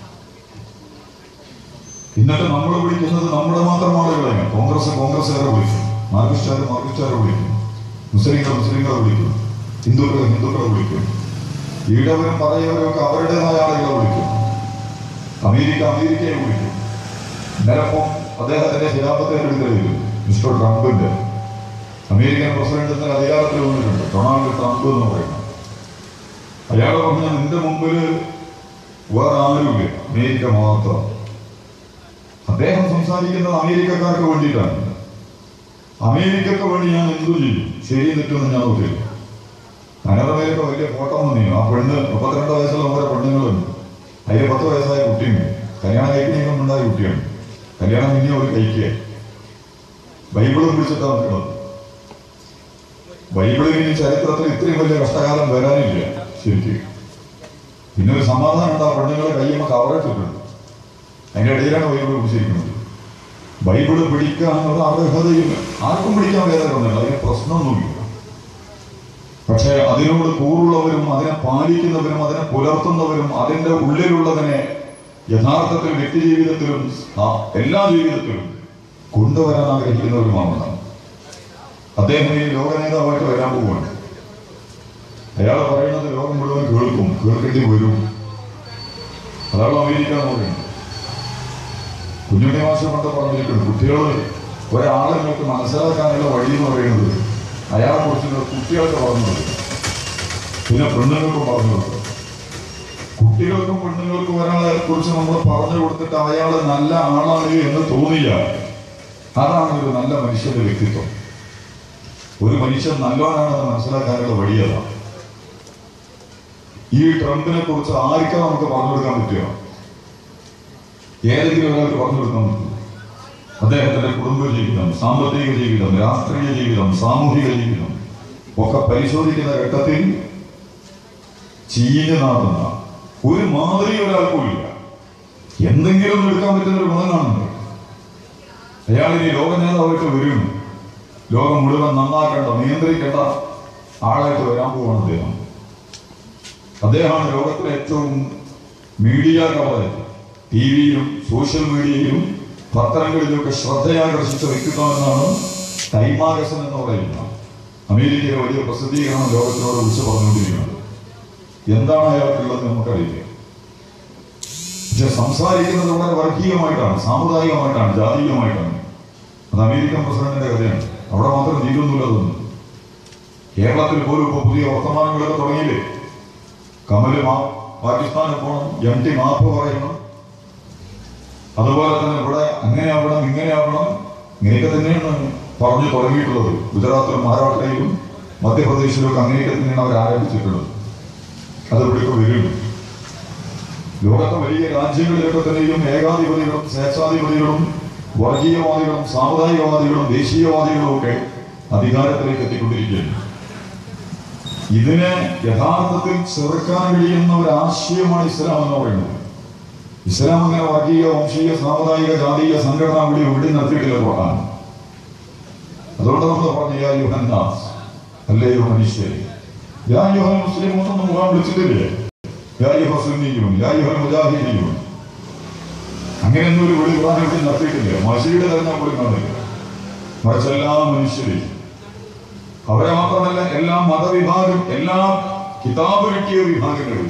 എന്നിട്ട് നമ്മൾ വിളിക്കുന്നത് നമ്മുടെ മാത്രം ആളുകളെയാണ് കോൺഗ്രസ് കോൺഗ്രസ്സുകാരെ വിളിക്കും മാർക്സിസ്റ്റുകാർ മാർക്സിസ്റ്റുകാരെ വിളിക്കും മുസ്ലിങ്ങൾ മുസ്ലിങ്ങളെ വിളിക്കും ഹിന്ദുക്കൾ ഹിന്ദുക്കളെ വിളിക്കും ഈടവരും പറയുന്നവരും ഒക്കെ അവരുടേതായ ആളുകളെ വിളിക്കും അമേരിക്ക അമേരിക്കയെ വിളിക്കും ഇന്നലെപ്പം അദ്ദേഹത്തിന്റെ ഖിലാഫത്തെ എടുക്കലില്ല മിസ്റ്റർ ട്രംപിന്റെ അമേരിക്കൻ പ്രസിഡന്റ് ഇന്നലെ അധികാരത്തിൽ വന്നിട്ടുണ്ട് ഡൊണാൾഡ് ട്രംപ് എന്ന് പറയുന്നത് അയാൾ പറഞ്ഞ നിന്റെ മുമ്പിൽ വേറെ ആരുമില്ല അമേരിക്ക മാത്രം അദ്ദേഹം സംസാരിക്കുന്നത് അമേരിക്കക്കാർക്ക് വേണ്ടിയിട്ടാണ് അമേരിക്കക്ക് വേണ്ടി ഞാൻ എന്തു ചെയ്യും ശരി തെറ്റൊന്നും ഞാൻ നോക്കില്ല അനന്തമേരൊക്കെ വലിയ ഫോട്ടോ വന്നിരുന്നു ആ പെണ്ണ് മുപ്പത്തിരണ്ട് വയസ്സുള്ള ഓരോ പെണ്ണുങ്ങളുണ്ട് അതിൽ പത്ത് വയസ്സായ കുട്ടിയുണ്ട് കല്യാണം കഴിക്കുന്നതിനും ഉണ്ടായ കുട്ടിയാണ് കല്യാണം പിന്നെ ഒരു കഴിക്കുക ബൈബിളും പിടിച്ചിട്ടാണ് നിൽക്കുന്നത് ബൈബിളിൽ ഇനി ചരിത്രത്തിൽ ഇത്രയും വലിയ കഷ്ടകാലം വരാനില്ല ശരിക്കും പിന്നെ ഒരു സമാധാനം ഉണ്ട് ആ പെണ്ണുങ്ങളെ കയ്യുമ്പോൾ കവറിട്ടിട്ടുണ്ട് അതിന്റെ ഇടയിലാണ് ബൈബിൾ പിടിച്ചിരിക്കുന്നത് ബൈബിള് പിടിക്കാനുള്ള അർഹതയില്ല ആർക്കും പിടിക്കാൻ വേദനയൊന്നുമില്ല അതിന് പ്രശ്നമൊന്നുമില്ല പക്ഷേ അതിനോട് കൂറുള്ളവരും അതിനെ പാലിക്കുന്നവരും അതിനെ പുലർത്തുന്നവരും അതിന്റെ ഉള്ളിലുള്ളതിനെ യഥാർത്ഥത്തിൽ വ്യക്തി ജീവിതത്തിലും ആ എല്ലാ ജീവിതത്തിലും കൊണ്ടുവരാൻ ആഗ്രഹിക്കുന്ന ഒരു മാമനാണ് അദ്ദേഹം ഈ ലോക നേതാവായിട്ട് വരാൻ പോവുകയാണ് അയാൾ പറയുന്നത് ലോകം മുഴുവൻ കേൾക്കും കേൾക്കേണ്ടി വരും അതാണ് അമേരിക്ക എന്ന് പറയുന്നത് കുഞ്ഞുണ്ണി മാഷ പണ്ട് പറഞ്ഞിട്ടുണ്ട് കുട്ടികൾ ഒരാളുകൾക്ക് മനസ്സിലാക്കാനുള്ള വഴി എന്ന് പറയുന്നത് അയാളെ കുറിച്ച് കുട്ടികൾക്ക് പറഞ്ഞു കൊടുക്കും പിന്നെ പെണ്ണുങ്ങൾക്കും പറഞ്ഞു കൊടുക്കും കുട്ടികൾക്കും പെണ്ണുങ്ങൾക്കും ഒരാളെ കുറിച്ച് നമ്മൾ പറഞ്ഞു കൊടുത്തിട്ട് അയാൾ നല്ല ആളാണ് എന്ന് തോന്നിയാൽ അതാണ് ഒരു നല്ല മനുഷ്യന്റെ വ്യക്തിത്വം ഒരു മനുഷ്യൻ നല്ലവനാണെന്ന് മനസ്സിലാക്കാനുള്ള വഴിയതാണ് ഈ ട്രംപിനെ കുറിച്ച് ആർക്കും നമുക്ക് പറഞ്ഞു കൊടുക്കാൻ പറ്റുക ഏതെങ്കിലും ഒരാൾക്ക് പറഞ്ഞു കൊടുക്കാൻ പറ്റും അദ്ദേഹത്തിന്റെ കുടുംബ ജീവിതം സാമ്പത്തിക ജീവിതം രാഷ്ട്രീയ ജീവിതം സാമൂഹിക ജീവിതം ഒക്കെ പരിശോധിക്കുന്ന ഘട്ടത്തിൽ ചീഞ്ഞു നാടുന്ന ഒരു മാതിരി ഒരാൾക്കും ഇല്ല എന്തെങ്കിലും ഒന്ന് എടുക്കാൻ പറ്റുന്ന ഒരു ഗുണം കാണുന്നുണ്ട് അയാൾ ഇനി ലോക നേതാവായിട്ട് വരും ലോകം മുഴുവൻ നന്നാക്കേണ്ട നിയന്ത്രിക്കേണ്ട ആളായിട്ട് വരാൻ പോവാണ് അദ്ദേഹം അദ്ദേഹമാണ് ലോകത്തിലെ ഏറ്റവും മീഡിയ കവറേജ് ടി വിയിലും സോഷ്യൽ മീഡിയയിലും പത്രങ്ങളിലൊക്കെ ശ്രദ്ധയാകർഷിച്ച വ്യക്തിത്വമെന്നാണ് ടൈമാഗസൻ എന്ന് പറയുന്ന അമേരിക്കയിലെ വലിയ പ്രസിദ്ധീകരണം ലോകത്തിനോട് വിളിച്ചു പറഞ്ഞുകൊണ്ടിരിക്കുന്നത് എന്താണ് അയാൾക്കുള്ളത് നമുക്കറിയില്ല പക്ഷെ സംസാരിക്കുന്നത് വളരെ വർഗീയമായിട്ടാണ് സാമുദായികമായിട്ടാണ് ജാതീയമായിട്ടാണ് അത് അമേരിക്കൻ പ്രസിഡന്റിന്റെ കഥയാണ് അവിടെ മാത്രം തീരുന്നില്ല അതൊന്നും കേരളത്തിൽ പോലും ഇപ്പൊ പുതിയ വർത്തമാനങ്ങളൊക്കെ തുടങ്ങിയില്ലേ കമല് മാ പാകിസ്ഥാനിൽ പോകണം എം ടി മാപ്പ് പറയണം അതുപോലെ തന്നെ ഇവിടെ അങ്ങനെ ആവണം ഇങ്ങനെ ആവണം ഇങ്ങനെയൊക്കെ തന്നെയാണ് പറഞ്ഞു തുടങ്ങിയിട്ടുള്ളത് ഗുജറാത്തിലും മഹാരാഷ്ട്രയിലും മധ്യപ്രദേശിലും ഒക്കെ അങ്ങനെയൊക്കെ തന്നെയാണ് അവർ ആരംഭിച്ചിട്ടുള്ളത് അത് ഇവിടേക്ക് വരും ലോകത്തെ വലിയ രാജ്യങ്ങളിലൊക്കെ തന്നെയും ഏകാധിപതികളും സ്വേച്ഛാധിപതികളും വർഗീയവാദികളും സാമുദായികവാദികളും ദേശീയവാദികളും ഒക്കെ അധികാരത്തിലേക്ക് എത്തിക്കൊണ്ടിരിക്കുകയാണ് ഇതിനെ യഥാർത്ഥത്തിൽ ചെറുക്കാൻ കഴിയുന്ന ഒരു ആശയമാണ് ഇസ്ലാം എന്ന് പറയുന്നത് ഇസ്ലാം അങ്ങനെ വർഗീയ വംശീയ സാമുദായിക ജാതീയ സംഘടന കൂടി ഇവിടെ നടത്തിയിട്ടില്ല ഖുർആൻ അതുകൊണ്ട് നമ്മൾ പറഞ്ഞു യാ യുഹന്നാസ് അല്ലയോ മനുഷ്യരെ യാ യുഹൽ മുസ്ലിം ഒന്നും മുഖാൻ വിളിച്ചിട്ടില്ലേ യാ യുഹ സുന്നിയും യാ യുഹൽ മുജാഹിദിയും അങ്ങനെയൊന്നും ഒരു വിളി ഖുർആൻ ഇവിടെ നടത്തിയിട്ടില്ല മസീയുടെ തന്നെ പോലും കാണില്ല മറിച്ച് എല്ലാ മനുഷ്യരെയും അവരെ മാത്രമല്ല എല്ലാ മതവിഭാഗം എല്ലാ കിതാബ് കിട്ടിയ വിഭാഗങ്ങളും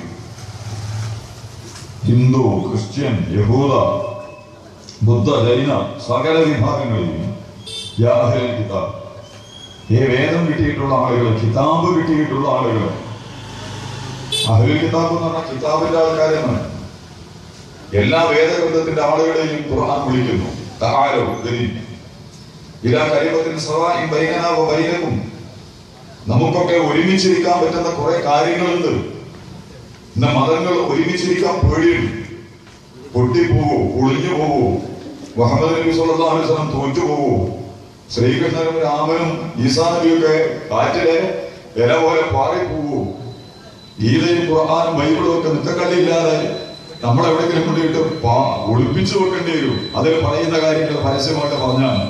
ഹിന്ദു ക്രിസ്ത്യൻ യഹൂദ ബുദ്ധ ജൈന സകല വിഭാഗങ്ങളെയും യാ അഹ്ലൽ കിതാബ് ഈ വേദം കിട്ടിയിട്ടുള്ള ആളുകൾ കിതാബ് കിട്ടിയിട്ടുള്ള ആളുകൾ അഹ്ലുൽ കിതാബ് എന്ന് പറഞ്ഞാൽ കിതാബിന്റെ ആൾക്കാരെന്നാണ് എല്ലാ വേദഗ്രന്ഥത്തിന്റെ ആളുകളെയും ഖുർആൻ വിളിക്കുന്നു തആലോ വരീൻ ഇലാ കലിമത്തിൻ സവാഇൻ ബൈനനാ വ ബൈനക്കും നമുക്കൊക്കെ ഒരുമിച്ചിരിക്കാൻ പറ്റുന്ന കുറെ കാര്യങ്ങളുണ്ട് ഇന്ന് മതങ്ങൾ ഒരുമിച്ചിരിക്കാൻ പേടിയുണ്ട് പൊട്ടിപ്പോവോ ഒളിഞ്ഞു പോവോ മുഹമ്മദ് നബി സല്ലല്ലാഹു അലൈഹി വസല്ലം തോറ്റു പോവോ ശ്രീകൃഷ്ണനും രാമനും ഈസാ നബിയൊക്കെ കാറ്റിലെ ഇല പോലെ പാറിപ്പോവോ ഗീതയും ഖുർആാനും ബൈബിളും ഒക്കെ നിക്കക്കള്ളിയില്ലാതെ നമ്മൾ എവിടെയെങ്കിലും കൊണ്ടിട്ട് പാ ഒളിപ്പിച്ചു വെക്കേണ്ടി വരും അതിൽ പറയുന്ന കാര്യങ്ങൾ പരസ്യമായിട്ട് പറഞ്ഞാണ്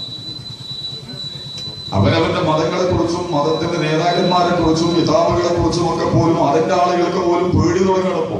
അവനവന്റെ മതങ്ങളെ കുറിച്ചും മതത്തിന്റെ നേതാക്കന്മാരെ കുറിച്ചും കിതാബുകളെ കുറിച്ചും ഒക്കെ പോലും അതിന്റെ ആളുകൾക്ക് പോലും പേടി തുടങ്ങണപ്പോ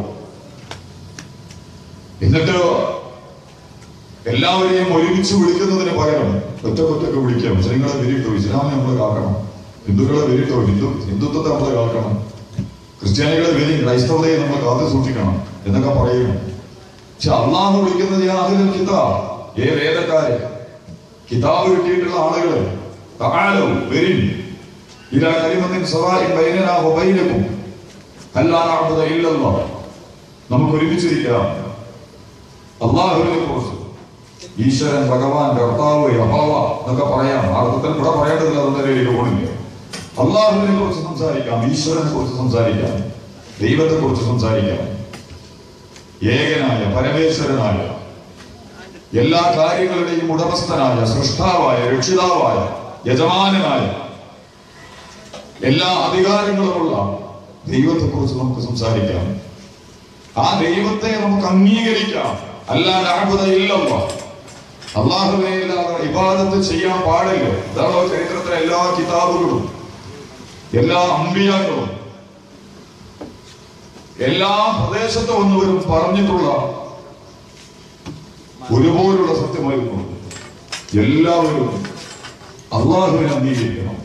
എന്നിട്ട് എല്ലാവരെയും ഒരുമിച്ച് വിളിക്കുന്നതിന് പകരം ഒറ്റക്കൊറ്റക്ക് വിളിക്കാം മുസ്ലിങ്ങളെ വരിട്ടോ ഇസ്ലാമിനെ നമ്മൾ കാക്കണം ഹിന്ദുക്കളെ വരിട്ടോ ഹിന്ദു ഹിന്ദുത്വത്തെ നമ്മൾ കാക്കണം ക്രിസ്ത്യാനികളെ വരി ക്രൈസ്തവതയെ നമ്മൾ കാത്തു സൂക്ഷിക്കണം എന്നൊക്കെ പറയുന്നു പക്ഷെ അള്ളാഹു വിളിക്കുന്നത് യാതൊരു കിതാബ് ഏ വേദക്കാരെ കിതാബ് കിട്ടിയിട്ടുള്ള ആളുകളെ تعالوا برن إلى كلمة سواء بيننا وبينكم ألا نعبد إلا الله നമുക്ക് ഒരുമിച്ചിരിക്കാം അള്ളാഹുവിനെ കുറിച്ച് ഈശ്വരൻ ഭഗവാൻ കർത്താവ് യഹോവ എന്നൊക്കെ പറയാം അർത്ഥത്തിൽ ഇവിടെ പറയേണ്ടതില്ല അതൊന്നും പോണില്ല അള്ളാഹുവിനെ കുറിച്ച് സംസാരിക്കാം ഈശ്വരനെ കുറിച്ച് സംസാരിക്കാം ദൈവത്തെ കുറിച്ച് സംസാരിക്കാം ഏകനായ പരമേശ്വരനായ എല്ലാ കാര്യങ്ങളുടെയും ഉടമസ്ഥനായ സൃഷ്ടാവായ രക്ഷിതാവായ യജമാനനായ എല്ലാ അധികാരങ്ങളുമുള്ള ദൈവത്തെ കുറിച്ച് നമുക്ക് സംസാരിക്കാം ആ ദൈവത്തെ നമുക്ക് അംഗീകരിക്കാം അല്ലാതെ അർബുദയില്ലല്ല അള്ളാഹുവിനെ ഇല്ലാതെ ഇബാദത്ത് ചെയ്യാൻ പാടില്ല അതാണ് ചരിത്രത്തിലെ എല്ലാ കിതാബുകളും എല്ലാ അമ്പിയാക്കളും എല്ലാ പ്രദേശത്ത് വന്നവരും പറഞ്ഞിട്ടുള്ള ഒരുപോലുള്ള സത്യമായിരുന്നു എല്ലാവരും അള്ളാഹുവിനെ അംഗീകരിക്കണം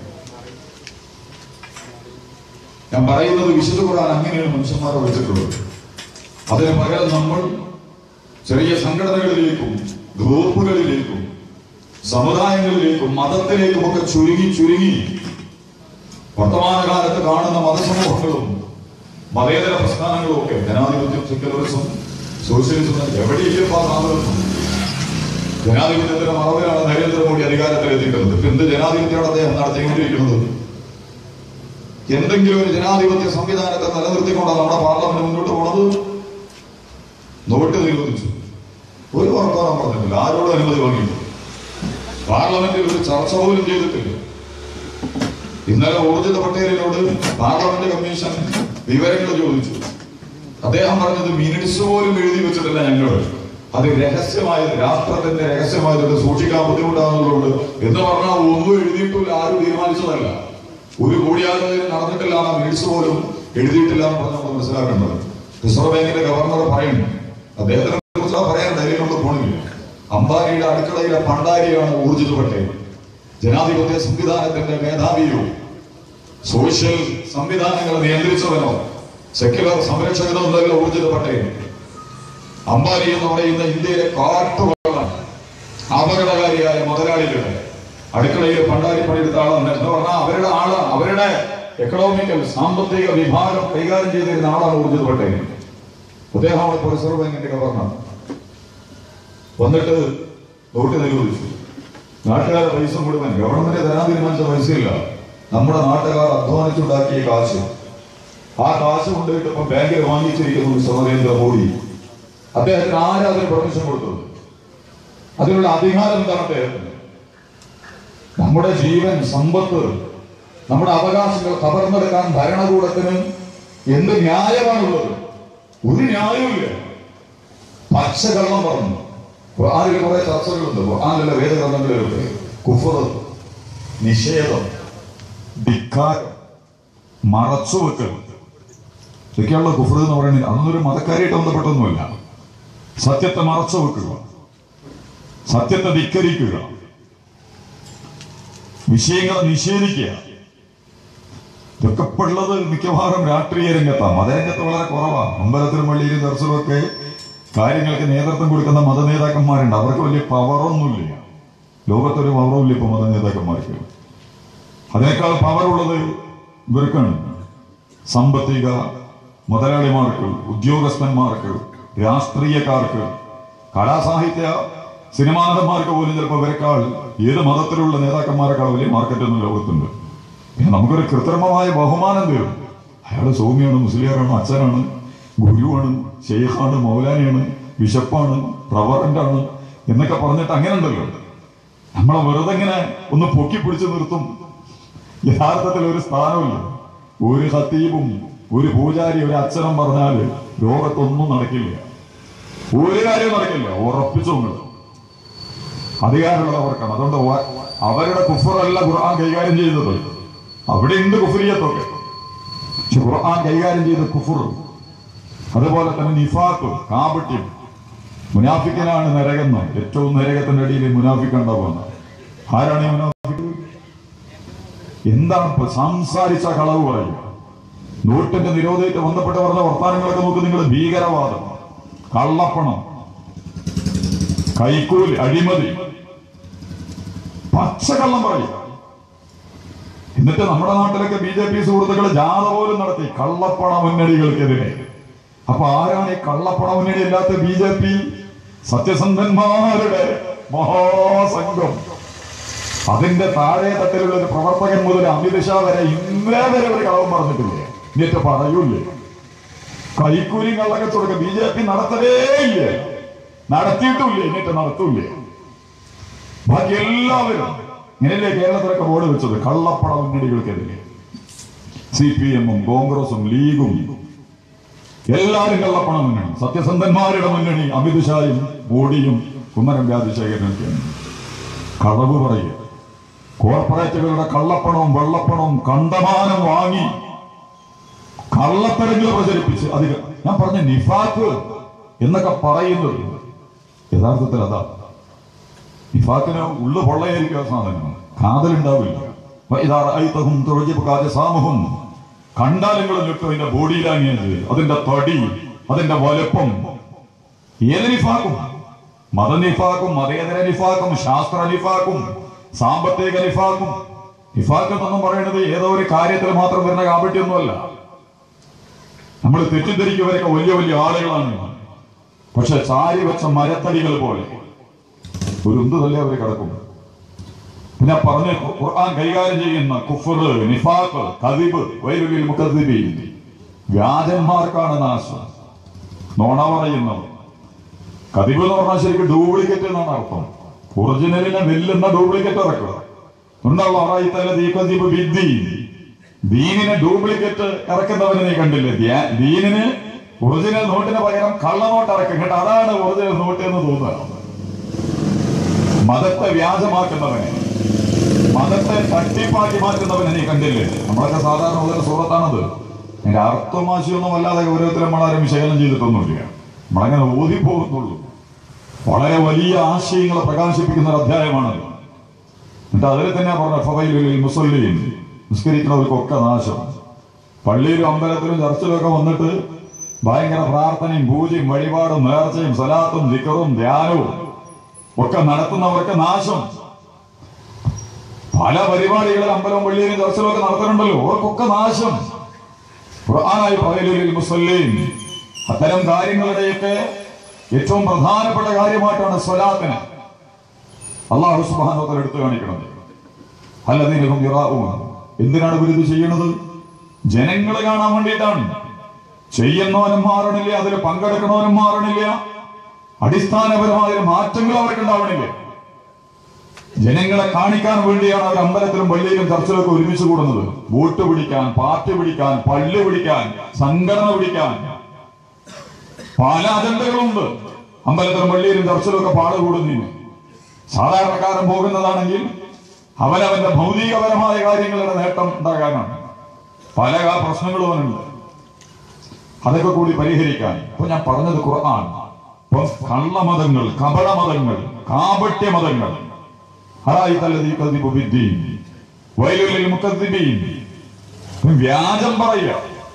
ഞാൻ പറയുന്നത് വിശുദ്ധ ഖുർആൻ അങ്ങനെയാണ് മനുഷ്യന്മാരെ വെച്ചിട്ടുള്ളത് അതിന് പകരം നമ്മൾ ചെറിയ സംഘടനകളിലേക്കും ഗ്രൂപ്പുകളിലേക്കും സമുദായങ്ങളിലേക്കും മതത്തിലേക്കും ഒക്കെ ചുരുങ്ങി ചുരുങ്ങി വർത്തമാനകാലത്ത് കാണുന്ന മതസമൂഹങ്ങളും മതേതര പ്രസ്ഥാനങ്ങളും ഒക്കെ ജനാധിപത്യം സെക്യുലറിസം സോഷ്യലിസം എവിടെയും ആ സാധനം ജനാധിപത്യത്തിന്റെ മറവിലാണ് നരേന്ദ്രമോദി അധികാരത്തിൽ എത്തിക്കുന്നത് ഇപ്പൊ എന്ത് ജനാധിപത്യമാണ് അദ്ദേഹം നടത്തിക്കൊണ്ടിരിക്കുന്നത് എന്തെങ്കിലും ഒരു ജനാധിപത്യ സംവിധാനത്തെ നിലനിർത്തിക്കൊണ്ടാണ് നമ്മുടെ പാർലമെന്റ് മുന്നോട്ട് പോണത് നോട്ട് നിരോധിച്ചു ഒരു വർത്തമാനം പറഞ്ഞിട്ടില്ല ആരോടും അനുമതി വാങ്ങിയില്ല പാർലമെന്റിൽ ഒരു ചർച്ച പോലും ചെയ്തിട്ടില്ല ഇന്നലെ ഊർജിത പട്ടേലിനോട് പാർലമെന്റ് കമ്മീഷൻ വിവരങ്ങൾ ചോദിച്ചു അദ്ദേഹം പറഞ്ഞത് മിനിറ്റ്സ് പോലും എഴുതി വെച്ചിട്ടില്ല ഞങ്ങൾ അത് രഹസ്യമായത് രാഷ്ട്രത്തിന്റെ രഹസ്യമായത് സൂക്ഷിക്കാൻ ബുദ്ധിമുട്ടാകുന്നതുകൊണ്ട് എന്ന് പറഞ്ഞാൽ ഒന്നും എഴുതിയിട്ടില്ല ആരും തീരുമാനിച്ചതല്ല ഒരു കൂടിയാലോചന നടന്നിട്ടില്ല എന്ന മിനിറ്റ്സ് പോലും എഴുതിയിട്ടില്ല എന്ന് പറഞ്ഞ് നമ്മൾ മനസ്സിലാക്കേണ്ടത് റിസർവ് ബാങ്കിന്റെ ഗവർണർ പറയുന്നു അദ്ദേഹത്തിനെ കുറിച്ച് പറയാൻ ധൈര്യം കൊണ്ട് പോണില്ല അംബാനിയുടെ അടുക്കളയിലെ പണ്ടാരിയാണ് ഊർജിത് പട്ടേൽ ജനാധിപത്യ സംവിധാനത്തിന്റെ മേധാവിയോ സോഷ്യൽ സംവിധാനങ്ങളെ നിയന്ത്രിച്ചവനോ സെക്യുലർ സംരക്ഷകനോ എന്നല്ല ഊർജിത് പട്ടേൽ അംബാനി എന്ന് പറയുന്ന ഇന്ത്യയിലെ കാട്ടുവള അപകടകാരിയായ മുതലാളികളുടെ അടുക്കളയിൽ പണ്ടാരി പണിയെടുത്ത ആളാണ് എന്ന് പറഞ്ഞാൽ അവരുടെ ആളാണ് അവരുടെ എക്കണോമിക്കൽ സാമ്പത്തിക വിഭാഗം കൈകാര്യം ചെയ്തിരുന്ന ആളാണ് ഊർജിത് പട്ടേൽ അദ്ദേഹമാണ് ഇപ്പോൾ റിസർവ് ബാങ്കിന്റെ ഗവർണർ വന്നിട്ട് നോട്ട് നിരോധിച്ചു നാട്ടുകാരുടെ പൈസ മുഴുവൻ ഗവൺമെന്റ് തരാൻ തീരുമാനിച്ച പൈസയില്ല നമ്മുടെ നാട്ടുകാർ അധ്വാനിച്ചുണ്ടാക്കിയ കാശ് ആ കാശ് കൊണ്ടുപോയിട്ട് ഇപ്പൊ ബാങ്കിൽ വാങ്ങിച്ചിരിക്കുന്നു മിസ്റ്റർ നരേന്ദ്രമോദി അദ്ദേഹത്തിന് ആരാ അതിന് പെർമിഷൻ കൊടുത്തത് അതിനുള്ള അധികാരം എന്താണ് അദ്ദേഹത്തിന് നമ്മുടെ ജീവൻ സമ്പത്ത് നമ്മുടെ അവകാശങ്ങൾ കവർന്നെടുക്കാൻ ഭരണകൂടത്തിന് എന്ത് ന്യായമാണുള്ളത് ഒരു ന്യായവുമില്ല പച്ചകള്ളം പറഞ്ഞു ഖുർആനിൽ കുറെ ചർച്ചകളുണ്ട് ഖുർആനിലെ വേദഗ്രന്ഥങ്ങളിലൊക്കെ കുഫർ നിഷേധം ധിക്കാരം മറച്ചുവെക്കൽ ഇതൊക്കെയുള്ള കുഫർ എന്ന് പറയുന്നത് അതൊന്നും ഒരു മതക്കാരിയായിട്ട് ബന്ധപ്പെട്ടൊന്നുമല്ല സത്യത്തെ മറച്ചു വെക്കുക സത്യത്തെ ധിക്കരിക്കുക വിഷയങ്ങളെ നിഷേധിക്കുക ഇതൊക്കെ ഇപ്പൊ ഉള്ളത് മിക്കവാറും രാഷ്ട്രീയ രംഗത്താണ് മതരംഗത്ത് വളരെ കുറവാണ് അമ്പലത്തിലും പള്ളിയിലും ദർശനമൊക്കെ കാര്യങ്ങൾക്ക് നേതൃത്വം കൊടുക്കുന്ന മത നേതാക്കന്മാരുണ്ട് അവർക്ക് വലിയ പവറൊന്നുമില്ല ലോകത്തൊരു പവറും ഇല്ല ഇപ്പൊ മത നേതാക്കന്മാർക്ക് അതിനേക്കാൾ പവറുള്ളത് ഇവർക്കാണ് സാമ്പത്തിക മുതലാളിമാർക്ക് ഉദ്യോഗസ്ഥന്മാർക്ക് രാഷ്ട്രീയക്കാർക്ക് കലാസാഹിത്യ സിനിമാ നടന്മാർക്ക് പോലും ചിലപ്പോൾ ഇവരെക്കാൾ ഏത് മതത്തിലുള്ള നേതാക്കന്മാരെക്കാൾ വലിയ മാർക്കറ്റ് ഒന്നും ലോകത്തുണ്ട് പിന്നെ നമുക്കൊരു കൃത്രിമമായ ബഹുമാനം തരും അയാൾ സൗമ്യാണ് മുസ്ലിയാറാണ് അച്ഛനാണ് ഗുരുവാണ് ഷെയ്ഖാണ് മൗലാനിയാണ് ബിഷപ്പാണ് റവറന്റാണ് എന്നൊക്കെ പറഞ്ഞിട്ട് അങ്ങനെ ഉണ്ടല്ലോ നമ്മളെ വെറുതെ ഇങ്ങനെ ഒന്ന് പൊക്കി പിടിച്ച് നിർത്തും യഥാർത്ഥത്തിൽ ഒരു സ്ഥാനമില്ല ഒരു ഹത്തീബും ഒരു പൂജാരി ഒരു അച്ഛനും പറഞ്ഞാല് ലോകത്തൊന്നും നടക്കില്ല ഒരു കാര്യവും നടക്കില്ല ഉറപ്പിച്ചു നിങ്ങൾ അധികാരമുള്ളവർക്കാണ് അതുകൊണ്ട് വ- അവരുടെ കുഫറല്ല ഖുർആൻ കൈകാര്യം ചെയ്യുന്നത് അവിടെ ഉണ്ട് കുഫറിയത്തൊക്കെ പക്ഷെ ഖുർആൻ കൈകാര്യം ചെയ്ത കുഫർ അതുപോലെ തന്നെ നിഫാഖ് കാപട്യം മുനാഫിക്കനാണ് നരകെന്ന് ഏറ്റവും നരകത്തിന്റെ അടിയിൽ മുനാഫിക്ക് ഉണ്ടാവുക ആരാണ് ഈ മുനാഫിക്ക് എന്താണ് ഇപ്പൊ സംസാരിച്ച കളവ് പറയുക നോട്ടിന്റെ നിരോധനത്തെ ബന്ധപ്പെട്ട് പറഞ്ഞ വർത്താനങ്ങളൊക്കെ നോക്ക് നിങ്ങൾ ഭീകരവാദം കള്ളപ്പണം കൈക്കൂലി അഴിമതി പച്ചക്കള്ളം പറയും എന്നിട്ട് നമ്മുടെ നാട്ടിലൊക്കെ ബി ജെ പി സുഹൃത്തുക്കൾ ജാഥ പോലും നടത്തി കള്ളപ്പണ മുന്നണികൾക്കെതിരെ അപ്പൊ ആരാണ് ഈ കള്ളപ്പണ മുന്നണി അല്ലാത്ത ബി ജെ പി സത്യസന്ധന്മാരുടെ മഹാസംഘം അതിന്റെ താഴെ തട്ടിലുള്ള ഒരു പ്രവർത്തകൻ മുതൽ അമിത് ഷാ വരെ ഇന്നേ വരെ ഒരു കളവും പറഞ്ഞിട്ടില്ലേ എന്നിട്ട് പറയൂലേ കൈക്കൂലി കള്ളക്കച്ചവടം ബി ജെ പി നടത്തലേ ഇല്ല നടത്തിയിട്ടുമില്ല എന്നിട്ട് നടത്തൂല്ലേ ബാക്കി എല്ലാവരും ഇങ്ങനെയല്ലേ കേരളത്തിലൊക്കെ ബോർഡ് വെച്ചത് കള്ളപ്പണ മുന്നണികൾക്കെതിരെ സി പി എമ്മും കോൺഗ്രസും ലീഗും എല്ലാവരും കള്ളപ്പണ മുന്നണി സത്യസന്ധന്മാരുടെ മുന്നണി അമിത് ഷായും മോഡിയും കുമ്മനം രാജശേഖരനൊക്കെയാണ് കളവ് പറയുക കോർപ്പറേറ്റുകളുടെ കള്ളപ്പണവും വെള്ളപ്പണവും കണ്ടമാനം വാങ്ങി കള്ളത്തരങ്ങൾ പ്രചരിപ്പിച്ച് അധികം ഞാൻ പറഞ്ഞ നിഫാക്ക് എന്നൊക്കെ പറയുന്നത് യഥാർത്ഥത്തിൽ അതാ നിഫാക്കിന് ഉള്ളു പൊള്ളയായിരിക്കും ആ സാധനം കാതലുണ്ടാവില്ല വഇദാ റഅയ്തഹും തുഅജിബുക അജ്സാമുഹും കണ്ടാലെങ്കിലും കിട്ടും അതിന്റെ ബോഡി ലാംഗ്വേജ് അതിന്റെ തടി അതിന്റെ വലുപ്പം ഏത് നിഫാക്കും മത നിഫാക്കും മതേതര നിഫാക്കും ശാസ്ത്ര നിഫാക്കും സാമ്പത്തിക നിഫാക്കും നിഫാക്ക് എന്നൊന്നും പറയുന്നത് ഏതോ ഒരു കാര്യത്തിൽ മാത്രം വരുന്ന കാപട്യൊന്നുമല്ല നമ്മൾ തെറ്റിദ്ധരിക്കുന്നവരൊക്കെ വലിയ വലിയ ആളുകളാണ് പക്ഷെ ചാരി വെച്ച മരത്തടികൾ പോലെ ഒരു ഉന്ത് തള്ളി അവർ കിടക്കും പിന്നെ പറഞ്ഞ ഖുർആൻ കൈകാര്യം ചെയ്യുന്ന കുഫർ നിഫാഖ് കദിബ് വൈരുലിൽ മുഖദ്ദിബീൻ വ്യാജന്മാർക്കാണ് നാശം നോണ പറയുന്നവർ കദിബ് എന്ന് പറഞ്ഞാൽ ശരിക്കും ഡ്യൂപ്ലിക്കേറ്റ് എന്നാണ് അർത്ഥം ഒറിജിനലിനെ വെല്ലുന്ന ഡ്യൂപ്ലിക്കേറ്റ് ഇറക്കുക ഉണ്ടാവുക വിദ്യ ദീനിനെ ഡ്യൂപ്ലിക്കേറ്റ് ഇറക്കുന്നവനെ നീ കണ്ടില്ലേ ദ്യാ- ദീനിന് ഒറിജിനൽ നോട്ടിന് പകരം കള്ളനോട്ട് ഇറക്കും കേട്ടോ അതാണ് ഒറിജിനൽ നോട്ട് എന്ന് തോന്നുന്നത് മതത്തെ വ്യാജമാക്കുന്നവനെ മതത്തെ തട്ടിപ്പാക്കി മാറ്റുന്നവനെ നീ കണ്ടില്ലേ നമ്മളൊക്കെ സാധാരണ ഉള്ള സുഹൃത്താണത് അതിന്റെ അർത്ഥമാശയൊന്നും അല്ലാതെ ഗൗരവത്തിൽ നമ്മളാരും വിശകലനം ചെയ്തിട്ടൊന്നുമില്ല നമ്മളങ്ങനെ ഓതിപ്പോകുന്നുള്ളൂ വളരെ വലിയ ആശയങ്ങളെ പ്രകാശിപ്പിക്കുന്ന ഒരു അധ്യായമാണത് എന്നിട്ട് അതിൽ തന്നെ പറഞ്ഞ ഫവയിലുള്ളിൽ മുസല്ലിയും നിസ്കരിക്കുന്നവർക്കൊക്കെ നാശം പള്ളിയിലും അമ്പലത്തിലും ചർച്ചിലും ഒക്കെ വന്നിട്ട് ഭയങ്കര പ്രാർത്ഥനയും പൂജയും വഴിപാടും നേർച്ചയും സലാത്തും ദിക്കറും ധ്യാനവും ഒക്കെ നടത്തുന്നവർക്ക് നാശം പല പരിപാടികളും അമ്പലവും പള്ളിയിലും ചർച്ചിലും ഒക്കെ നടത്തുന്നുണ്ടല്ലോ അവർക്കൊക്കെ നാശം ഖുർആനായി ഫവയിലുള്ളിൽ മുസല്ലിയും അത്തരം കാര്യങ്ങളുടെയൊക്കെ ഏറ്റവും പ്രധാനപ്പെട്ട കാര്യമായിട്ടാണ് സ്വലാത്തിന് അള്ളാഹു സുബാനോത്തൽ എടുത്തു കാണിക്കുന്നത് അല്ലതീനകം യുറാവും എന്തിനാണ് ഇവരിത് ചെയ്യണത് ജനങ്ങളെ കാണാൻ വേണ്ടിയിട്ടാണ് ചെയ്യുന്നവനും മാറണില്ല അതിൽ പങ്കെടുക്കണവനും മാറണില്ല അടിസ്ഥാനപരമായ ഒരു മാറ്റങ്ങൾ അവർക്ക് ഉണ്ടാവണില്ല ജനങ്ങളെ കാണിക്കാൻ വേണ്ടിയാണ് അവർ അമ്പലത്തിലും പള്ളിയിലും ചർച്ചിലൊക്കെ ഒരുമിച്ച് കൂടുന്നത് വോട്ട് പിടിക്കാൻ പാർട്ടി പിടിക്കാൻ പള്ളി പിടിക്കാൻ സംഘടന പിടിക്കാൻ പല അജണ്ടകളുണ്ട് അമ്പലത്തിലും പള്ളിയിലും ചർച്ചിലും ഒക്കെ പാട് കൂടുന്നതിന് സാധാരണക്കാരൻ പോകുന്നതാണെങ്കിൽ അവനവന്റെ ഭൗതികപരമായ കാര്യങ്ങളുടെ നേട്ടം ഉണ്ടാകാനാണ് പല കാ- പ്രശ്നങ്ങളും അവനുണ്ട് അതൊക്കെ കൂടി പരിഹരിക്കാൻ ഇപ്പൊ ഞാൻ പറഞ്ഞത് ഖുർആൻ ഇപ്പൊ കള്ളമതങ്ങൾ കപടമതങ്ങൾ കാപട്യ മതങ്ങൾ ഹറായിത്തല്ലതീ കദിബു ബിദ്ദീൻ. വൈലുലിൽ മുക്കദ്ദിബീൻ. ഇപ്പൊ വ്യാജം പറയുക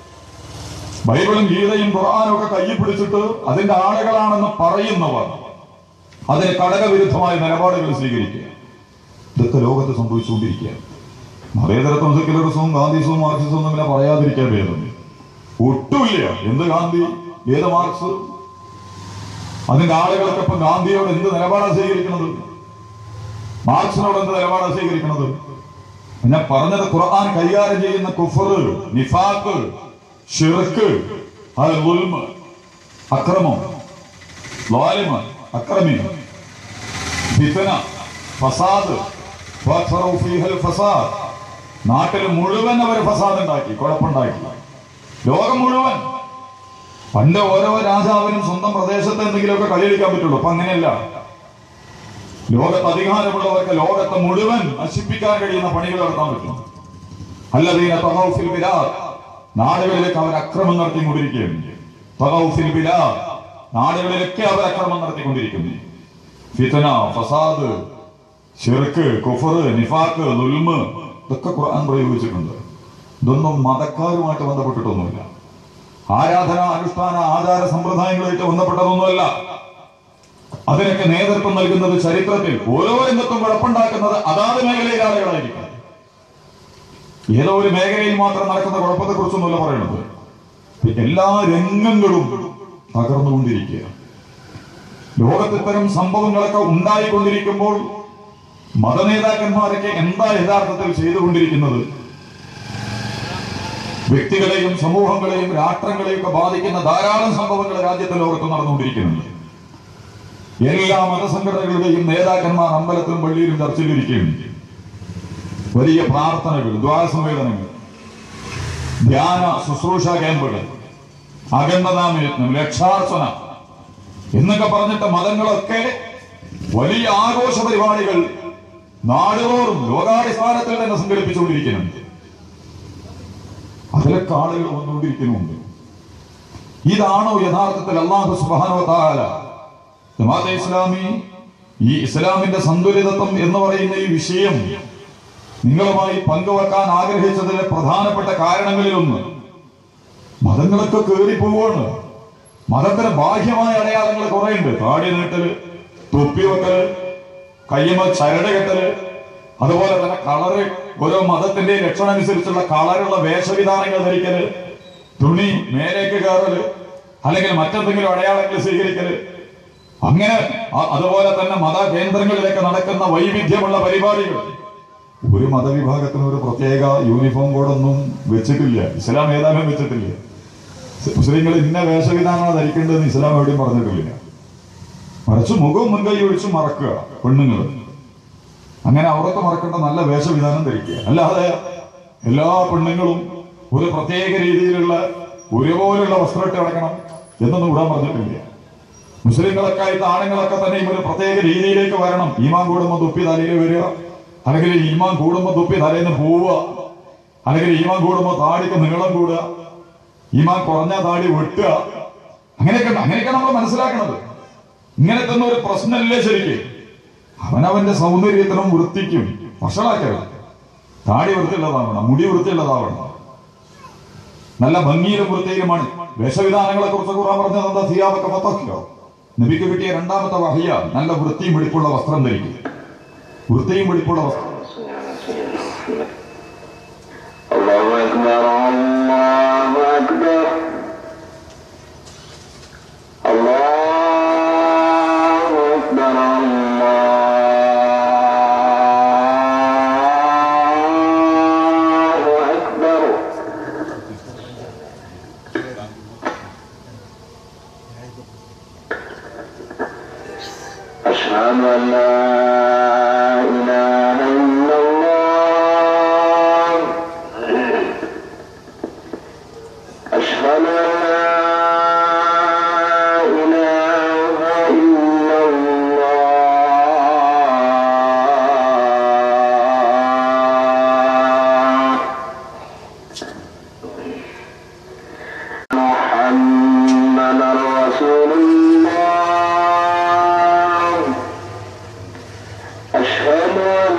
ബൈബിളും ഗീതയും ഖുർആനും ഒക്കെ കയ്യിൽ പിടിച്ചിട്ട് അതിന്റെ ആളുകളാണെന്ന് പറയുന്നവർ അതിന് ഘടകവിരുദ്ധമായ നിലപാടുകൾ സ്വീകരിക്കുക ഇതൊക്കെ ലോകത്ത് സംഭവിച്ചുകൊണ്ടിരിക്കുക മതേതരത്വം സെക്യുലറിസവും ഗാന്ധിസവും മാർക്സിസവും ഒന്നും ഇങ്ങനെ പറയാതിരിക്കാൻ ഭേദം ഒട്ടുമില്ല എന്ത് ഗാന്ധി ഏത് മാർക്സ് അതിന്റെ ആളുകളൊക്കെ ഇപ്പൊ ഗാന്ധിയോട് എന്ത് നിലപാടാണ് സ്വീകരിക്കുന്നത് മാർക്സിനോട് എന്ത് നിലപാടാണ് സ്വീകരിക്കുന്നത് ഞാൻ പറഞ്ഞത് ഖുർആൻ കൈകാര്യം ചെയ്യുന്ന കുഫർ നിഫാഖ് ഷിർക്ക് അത് ദുൽമ് അക്രമം ലാലിമ് അക്രമി ഫിത്തന ഫസാദ് ഫഅക്സറു ഫീഹൽ ഫസാദ് നാട്ടിൽ മുഴുവൻ അവർ ഫസാദ് ഉണ്ടാക്കി കുഴപ്പമുണ്ടാക്കി ലോകം മുഴുവൻ പണ്ട് ഓരോ രാജാവിനും സ്വന്തം പ്രദേശത്ത് എന്തെങ്കിലുമൊക്കെ കളി കളിക്കാൻ പറ്റുള്ളൂ അപ്പൊ അങ്ങനെയല്ല ലോകത്ത് അധികാരമുള്ളവർക്ക് ലോകത്തെ മുഴുവൻ നശിപ്പിക്കാൻ കഴിയുന്ന പണികൾ നടത്താൻ പറ്റും അല്ലതീന തഹൗഫിൽ ബിലാദ് നാടുകളിലേക്ക് അവർ അക്രമം നടത്തിക്കൊണ്ടിരിക്കുകയാണ് തഹൗഫിൽ ബിലാദ് നാടുകളിലൊക്കെ അവർ അക്രമം നടത്തിക്കൊണ്ടിരിക്കുന്നു ഫിതന ഫസാദ് ഷിർക്ക് കുഫർ നിഫാക്ക് ദുൽമ് ഇതൊക്കെ ഖുർആൻ പ്രയോഗിച്ചിട്ടുണ്ട് ഇതൊന്നും മതക്കാരുമായിട്ട് ബന്ധപ്പെട്ടിട്ടൊന്നുമില്ല ആരാധന അനുഷ്ഠാന ആചാര സമ്പ്രദായങ്ങളുമായിട്ട് ബന്ധപ്പെട്ടതൊന്നുമല്ല അതിനൊക്കെ നേതൃത്വം നൽകുന്നത് ചരിത്രത്തിൽ ഓരോ രംഗത്തും കുഴപ്പമുണ്ടാക്കുന്നത് അതാത് മേഖലയിലെ ആളുകളായിരിക്കും ഏതോ ഒരു മേഖലയിൽ മാത്രം നടക്കുന്ന കുഴപ്പത്തെ കുറിച്ചൊന്നുമല്ല പറയുന്നത് എല്ലാ രംഗങ്ങളും തകർന്നുകൊണ്ടിരിക്കുക ലോകത്ത് ഇത്തരം സംഭവങ്ങളൊക്കെ ഉണ്ടായിക്കൊണ്ടിരിക്കുമ്പോൾ മതനേതാക്കന്മാരൊക്കെ എന്താ യഥാർത്ഥത്തിൽ ചെയ്തുകൊണ്ടിരിക്കുന്നത് വ്യക്തികളെയും സമൂഹങ്ങളെയും രാഷ്ട്രങ്ങളെയും ഒക്കെ ബാധിക്കുന്ന ധാരാളം സംഭവങ്ങൾ രാജ്യത്തെ ലോകത്ത് നടന്നുകൊണ്ടിരിക്കുന്നുണ്ട് എല്ലാ മതസംഘടനകളുടെയും നേതാക്കന്മാർ അമ്പലത്തിലും പള്ളിയിലും ചർച്ചയിലിരിക്കുകയുണ്ട് വലിയ പ്രാർത്ഥനകൾ ദ്വാരസമ്മേളനങ്ങൾ ധ്യാന ശുശ്രൂഷ ക്യാമ്പുകൾ അഖണ്ഡതാമയത്നം ലക്ഷാർച്ചന എന്നൊക്കെ പറഞ്ഞിട്ട് മതങ്ങളൊക്കെ വലിയ ആഘോഷ പരിപാടികൾ നാടുതോറും ലോകാടിസ്ഥാനത്തിൽ തന്നെ സംഘടിപ്പിച്ചുകൊണ്ടിരിക്കുന്നുണ്ട് അതിലൊക്കെ ആളുകൾ വന്നുകൊണ്ടിരിക്കുന്നുണ്ട് ഇതാണോ യഥാർത്ഥത്തിൽ അള്ളാഹു സുബാനോ താല ജമാഅത്തെ ഇസ്ലാമി ഈ ഇസ്ലാമിന്റെ സന്തുലിതത്വം എന്ന് പറയുന്ന ഈ വിഷയം നിങ്ങളുമായി പങ്കുവെക്കാൻ ആഗ്രഹിച്ചതിലെ പ്രധാനപ്പെട്ട കാരണങ്ങളിലൊന്ന് മതങ്ങളൊക്കെ കയറിപ്പോവാണ് മതത്തിന് ബാഹ്യമായ അടയാളങ്ങൾ കുറെ ഉണ്ട് താടി നീട്ടല് തൊപ്പി വെക്കല് കയ്യമ ചരട് കെട്ടല് അതുപോലെ തന്നെ കളറ് ഓരോ മതത്തിന്റെ ലക്ഷണം അനുസരിച്ചുള്ള കളറുള്ള വേഷവിധാനങ്ങൾ ധരിക്കല് തുണി മേലേക്ക് കയറല് അല്ലെങ്കിൽ മറ്റെന്തെങ്കിലും അടയാളങ്ങൾ സ്വീകരിക്കല് അങ്ങനെ അ- അതുപോലെ തന്നെ മത കേന്ദ്രങ്ങളിലേക്ക് നടക്കുന്ന വൈവിധ്യമുള്ള പരിപാടികൾ ഒരു മതവിഭാഗത്തിന് ഒരു പ്രത്യേക യൂണിഫോം കോഡൊന്നും വെച്ചിട്ടില്ല ഇസ്ലാം ഏതായാലും വെച്ചിട്ടില്ല മുസ്ലിങ്ങൾ ഇന്ന വേഷവിധാനമാണ് ധരിക്കേണ്ടതെന്ന് ഇസ്ലാം എവിടെയും പറഞ്ഞിട്ടില്ല മറിച്ച് മുഖവും മുൻകൈ ഒഴിച്ച് മറക്കുക പെണ്ണുങ്ങൾ അങ്ങനെ അവർക്ക് മറക്കേണ്ട നല്ല വേഷവിധാനം ധരിക്കുക അല്ലാതെ എല്ലാ പെണ്ണുങ്ങളും ഒരു പ്രത്യേക രീതിയിലുള്ള ഒരുപോലുള്ള വസ്ത്രമിട്ട് കിടക്കണം എന്നൊന്നും ഇവിടെ പറഞ്ഞിട്ടില്ല മുസ്ലിങ്ങളൊക്കെ ആയിട്ട് ആണുങ്ങളൊക്കെ തന്നെ ഒരു പ്രത്യേക രീതിയിലേക്ക് വരണം ഈമാൻ കൂടുമ്പോൾ തുപ്പി തലയിൽ വരിക അല്ലെങ്കിൽ ഈമാൻ കൂടുമ്പോൾ തുപ്പി തലേന്ന് പോവുക അല്ലെങ്കിൽ ഈമാൻ കൂടുമ്പോൾ താടിക്ക് നീളം കൂടുക ഈമാൻ കുറഞ്ഞ താടി വെട്ടുക അങ്ങനെയൊക്കെ ഉണ്ട്. അങ്ങനെയൊക്കെ നമ്മൾ മനസ്സിലാക്കണത് ഇങ്ങനത്തെ ഒന്നും ഒരു പ്രശ്നമില്ലേ ശരിക്ക് അവനവന്റെ സൗന്ദര്യത്തിനും വൃത്തിക്കും വഷളാക്കരുത് താടി വൃത്തിയുള്ളതാവണം മുടി വൃത്തിയുള്ളതാവണം നല്ല ഭംഗിയിലും വൃത്തിയിലുമാണ് വേഷവിധാനങ്ങളെ കുറിച്ച് കുറാൻ പറഞ്ഞത് എന്താ സിയാബൊക്കെ പത്തോ നബിക്ക് കിട്ടിയ രണ്ടാമത്തെ വഹയ നല്ല വൃത്തിയും വെടിപ്പുള്ള വസ്ത്രം ധരിക്കും വൃത്തിയും വെടിപ്പുള്ള വസ്ത്രം الله أكبر الله أكبر الله أكبر الله أكبر أشهد أن لا إله إلا الله أشهد أن لا إله إلا الله محمد رسول الله أشهد أن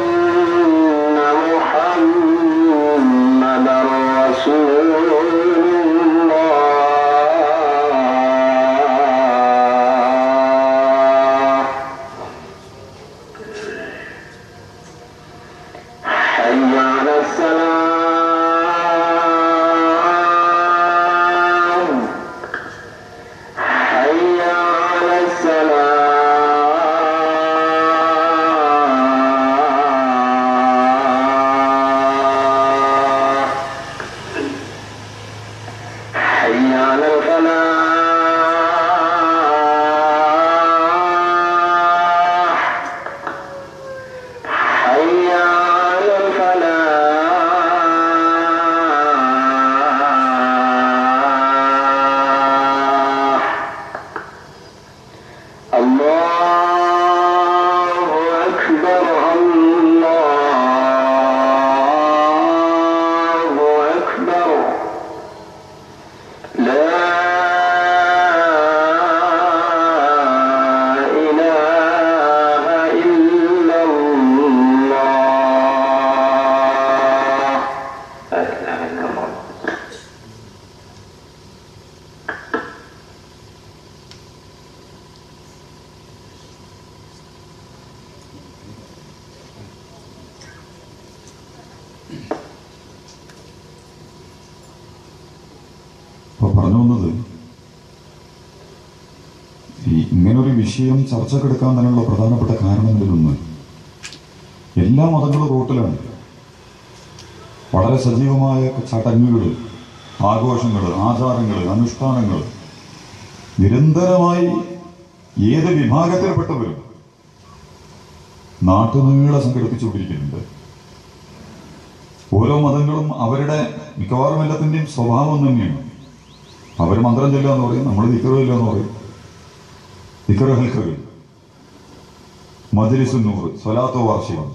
محمد رسول الله حي على السلام حي على السلام حي على الفلاح حي على الفلاح الله أكبر الله أكبر لا إله إلا الله لا إله إلا الله അപ്പൊ പറഞ്ഞു വന്നത് ഈ ഇങ്ങനൊരു വിഷയം ചർച്ചക്കെടുക്കാൻ തന്നെയുള്ള പ്രധാനപ്പെട്ട കാരണങ്ങളിലൊന്ന് എല്ലാ മതങ്ങളും റോട്ടിലാണ് വളരെ സജീവമായ ചടങ്ങുകൾ ആഘോഷങ്ങൾ ആചാരങ്ങൾ അനുഷ്ഠാനങ്ങൾ നിരന്തരമായി ഏത് വിഭാഗത്തിൽപ്പെട്ടവരും നാട്ടുനീളെ സംഘടിപ്പിച്ചുകൊണ്ടിരിക്കുന്നുണ്ട് ഓരോ മതങ്ങളും അവരുടെ മിക്കവാറും എല്ലാത്തിൻ്റെയും സ്വഭാവം തന്നെയാണ് അവർ മന്ത്രം ചൊല്ലുക എന്ന് പറയും നമ്മൾ ദിക്കറ് ചൊല്ലുക എന്ന് പറയും ദിക്കറ് ഹൽക്കറ് മജ്ലിസു നൂറ് സ്വലാത്തോ വാർഷികം